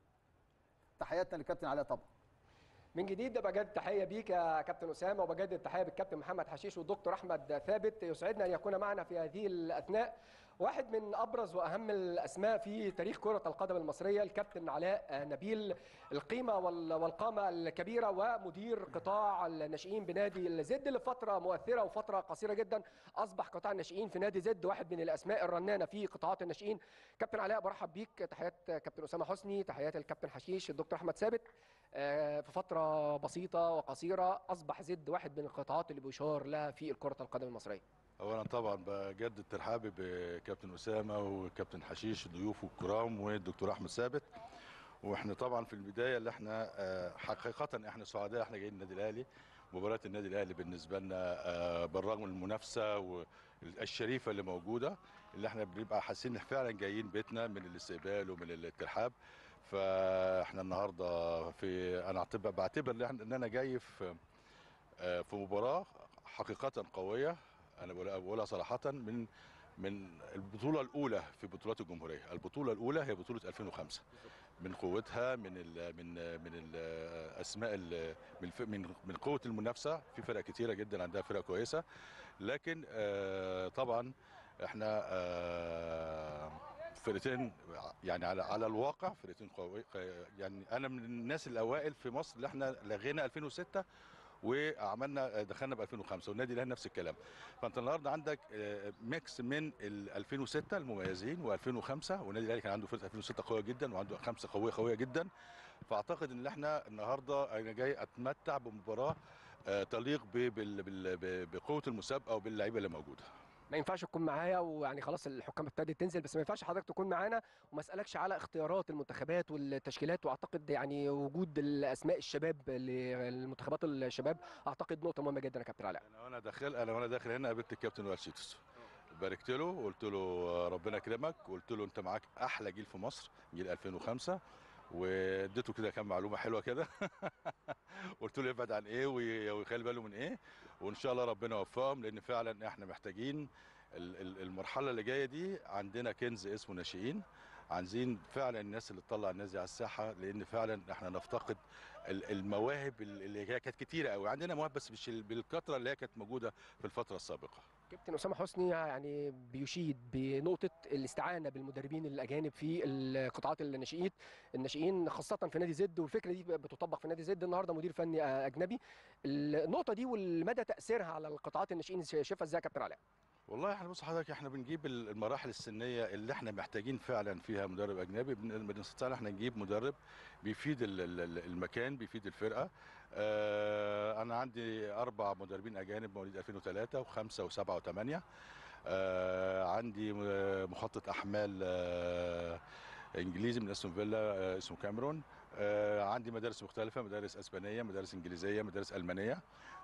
تحياتنا للكابتن علاء طبعا من جديد بجدد تحيه بيك يا كابتن اسامه وبجدد التحيه بالكابتن محمد حشيش والدكتور احمد ثابت يسعدنا ان يكون معنا في هذه الاثناء واحد من ابرز واهم الاسماء في تاريخ كره القدم المصريه الكابتن علاء نبيل القيمه وال- والقامه الكبيره ومدير قطاع الناشئين بنادي زد لفتره مؤثره وفتره قصيره جدا اصبح قطاع الناشئين في نادي زد واحد من الاسماء الرنانه في قطاعات الناشئين كابتن علاء برحب بيك تحيات كابتن اسامه حسني تحيات الكابتن حشيش الدكتور احمد ثابت آه، في فترة بسيطة وقصيرة أصبح زد واحد من القطاعات اللي بيشار لها في كرة القدم المصرية اولا طبعا بجدد ترحابي بكابتن اسامه وكابتن حشيش ضيوفه الكرام والدكتور احمد ثابت واحنا طبعا في البدايه اللي احنا آه، حقيقه احنا سعداء احنا جايين النادي الاهلي مباراه النادي الاهلي بالنسبه لنا آه، بالرغم من المنافسه والشريفه اللي موجوده اللي احنا بنبقى حاسين ان فعلا جايين بيتنا من الاستقبال ومن الترحاب فاحنا النهارده في انا أعتبر- بعتبر ان إحنا- ان انا جاي في آه، في مباراه حقيقه قويه انا بقولها بقولها صراحه من من البطوله الاولى في بطولات الجمهوريه البطوله الاولى هي بطوله 2005 من قوتها من ال من من الاسماء ال- من الف- من من قوه المنافسه في فرق كتيره جدا عندها فرق كويسه لكن آه، طبعا احنا آه، فرقتين يعني على على الواقع فرقتين قوي يعني انا من الناس الاوائل في مصر اللي احنا لغينا 2006 وعملنا دخلنا ب 2005 والنادي الاهلي نفس الكلام فانت النهارده عندك آه، ميكس من ال 2006 المميزين و2005 والنادي الاهلي كان عنده فرقه 2006 قويه جدا وعنده خمسه قويه قويه جدا فاعتقد ان احنا النهارده انا جاي اتمتع بمباراه آه، تليق ب- بال- بال- ب- بقوه المسابقه وباللعيبه اللي موجوده ما ينفعش تكون معايا ويعني خلاص الحكام ابتدت تنزل بس ما ينفعش حضرتك تكون معانا وما اسالكش على اختيارات المنتخبات والتشكيلات واعتقد يعني وجود الاسماء الشباب للمنتخبات الشباب اعتقد نقطه مهمه جدا يا كابتن علاء انا وانا داخل انا وانا داخل هنا قابلت الكابتن وائل شيتوس باركت له وقلت له آه، ربنا يكرمك وقلت له انت معاك احلى جيل في مصر جيل 2005 واديته كده كام معلومه حلوه كده قلت له يبعد عن ايه وي- ويخلي باله من ايه وان شاء الله ربنا يوفقهم لان فعلا احنا محتاجين ال- ال- المرحله اللي جايه دي عندنا كنز اسمه ناشئين عايزين فعلا الناس اللي تطلع الناس دي على الساحه لان فعلا احنا نفتقد ال- المواهب اللي هي كانت كتيره قوي عندنا مواهب بس مش ال- بالكثره اللي هي كانت موجوده في الفتره السابقه كابتن اسامه حسني يعني بيشيد بنقطه الاستعانه بالمدربين الاجانب في القطاعات الناشئين الناشئين خاصه في نادي زد والفكره دي بتطبق في نادي زد النهارده مدير فني آه، اجنبي النقطه دي والمدى تاثيرها على القطاعات الناشئين شايفها ازاي يا كابتن علاء والله احنا بص حضرتك احنا بنجيب ال- المراحل السنيه اللي احنا محتاجين فعلا فيها مدرب اجنبي بن- بنستطيع ان احنا نجيب مدرب بيفيد ال- ال- ال- المكان بيفيد الفرقه اه انا عندي اربع مدربين اجانب مواليد 2003 و5 و7 و8 آه عندي م- مخطط احمال آه انجليزي من استون فيلا آه اسمه كاميرون آه عندي مدارس مختلفه مدارس اسبانيه مدارس انجليزيه مدارس المانيه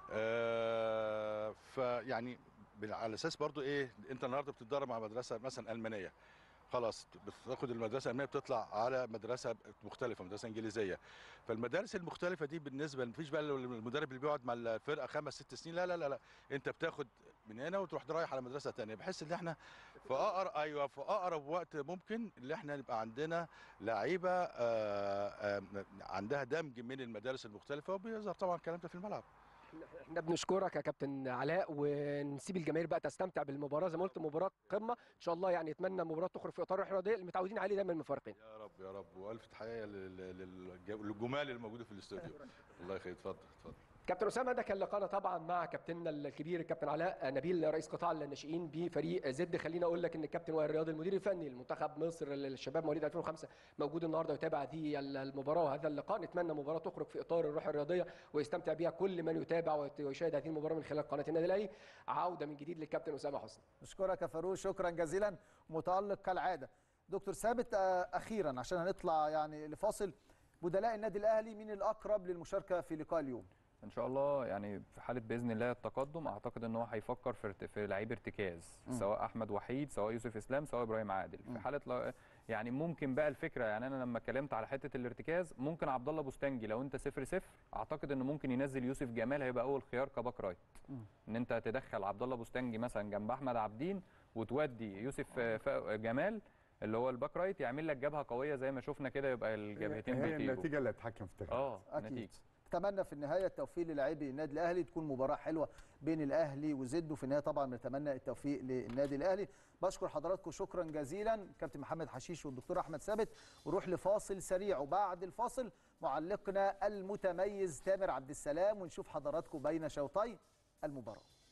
آه فيعني بال- على اساس برضو ايه انت النهارده بتتدرب مع مدرسه مثلا المانيه خلاص بتاخد المدرسه الالمانيه بتطلع على مدرسه مختلفه مدرسه انجليزيه فالمدارس المختلفه دي بالنسبه مفيش بقى المدرب اللي بيقعد مع الفرقه خمس ست سنين لا لا لا, لا. انت بتاخد من هنا وتروح رايح على مدرسه ثانيه بحيث ان احنا في اقرب ايوه في اقرب وقت ممكن اللي احنا نبقى عندنا لعيبه آه، آه، عندها دمج من المدارس المختلفه وبيظهر طبعا الكلام ده في الملعب احنا بنشكرك يا كابتن علاء ونسيب الجماهير بقى تستمتع بالمباراه زي ما قلت مباراه قمه ان شاء الله يعني اتمنى مباراه تخرج في اطار الرياضيه اللي متعودين عليه دايما من المفارقين يا رب يا رب والف تحيه لل- لل- للجمال اللي موجوده في الاستوديو الله يخليك اتفضل اتفضل كابتن اسامه ده كان لقاءنا طبعا مع كابتننا الكبير الكابتن علاء نبيل رئيس قطاع الناشئين بفريق زد خليني اقول لك ان الكابتن وائل رياض المدير الفني لمنتخب مصر للشباب مواليد 2005 موجود النهارده يتابع هذه المباراه وهذا اللقاء نتمنى مباراه تخرج في اطار الروح الرياضيه ويستمتع بها كل من يتابع ويت- ويشاهد هذه المباراه من خلال قناه النادي الاهلي عوده من جديد للكابتن اسامه حسني نشكرك يا فاروق شكرا جزيلا متالق كالعاده دكتور ثابت آه، اخيرا عشان هنطلع يعني لفاصل بدلاء النادي الاهلي مين الاقرب للمشاركه في لقاء اليوم ان شاء الله يعني في حاله باذن الله التقدم اعتقد ان هو هيفكر في ارت- في لعيب ارتكاز مم. سواء احمد وحيد سواء يوسف اسلام سواء ابراهيم عادل مم. في حاله لا يعني ممكن بقى الفكره يعني انا لما اتكلمت على حته الارتكاز ممكن عبد الله بوستنجي لو انت صفر صفر اعتقد انه ممكن ينزل يوسف جمال هيبقى اول خيار كباك رايت مم. ان انت تدخل عبد الله بوستنجي مثلا جنب احمد عبدين وتودي يوسف آه، فا- جمال اللي هو الباك رايت يعمل لك جبهه قويه زي ما شفنا كده يبقى الجبهتين هي بيطيروا النتيجه اللي هتحكم في التغيير اه اكيد نتيجه نتمنى في النهايه التوفيق للاعبي النادي الاهلي تكون مباراه حلوه بين الاهلي وزد وفي النهايه طبعا بنتمنى التوفيق للنادي الاهلي بشكر حضراتكم شكرا جزيلا كابتن محمد حشيش والدكتور احمد ثابت وروح لفاصل سريع وبعد الفاصل معلقنا المتميز تامر عبد السلام ونشوف حضراتكم بين شوطي المباراه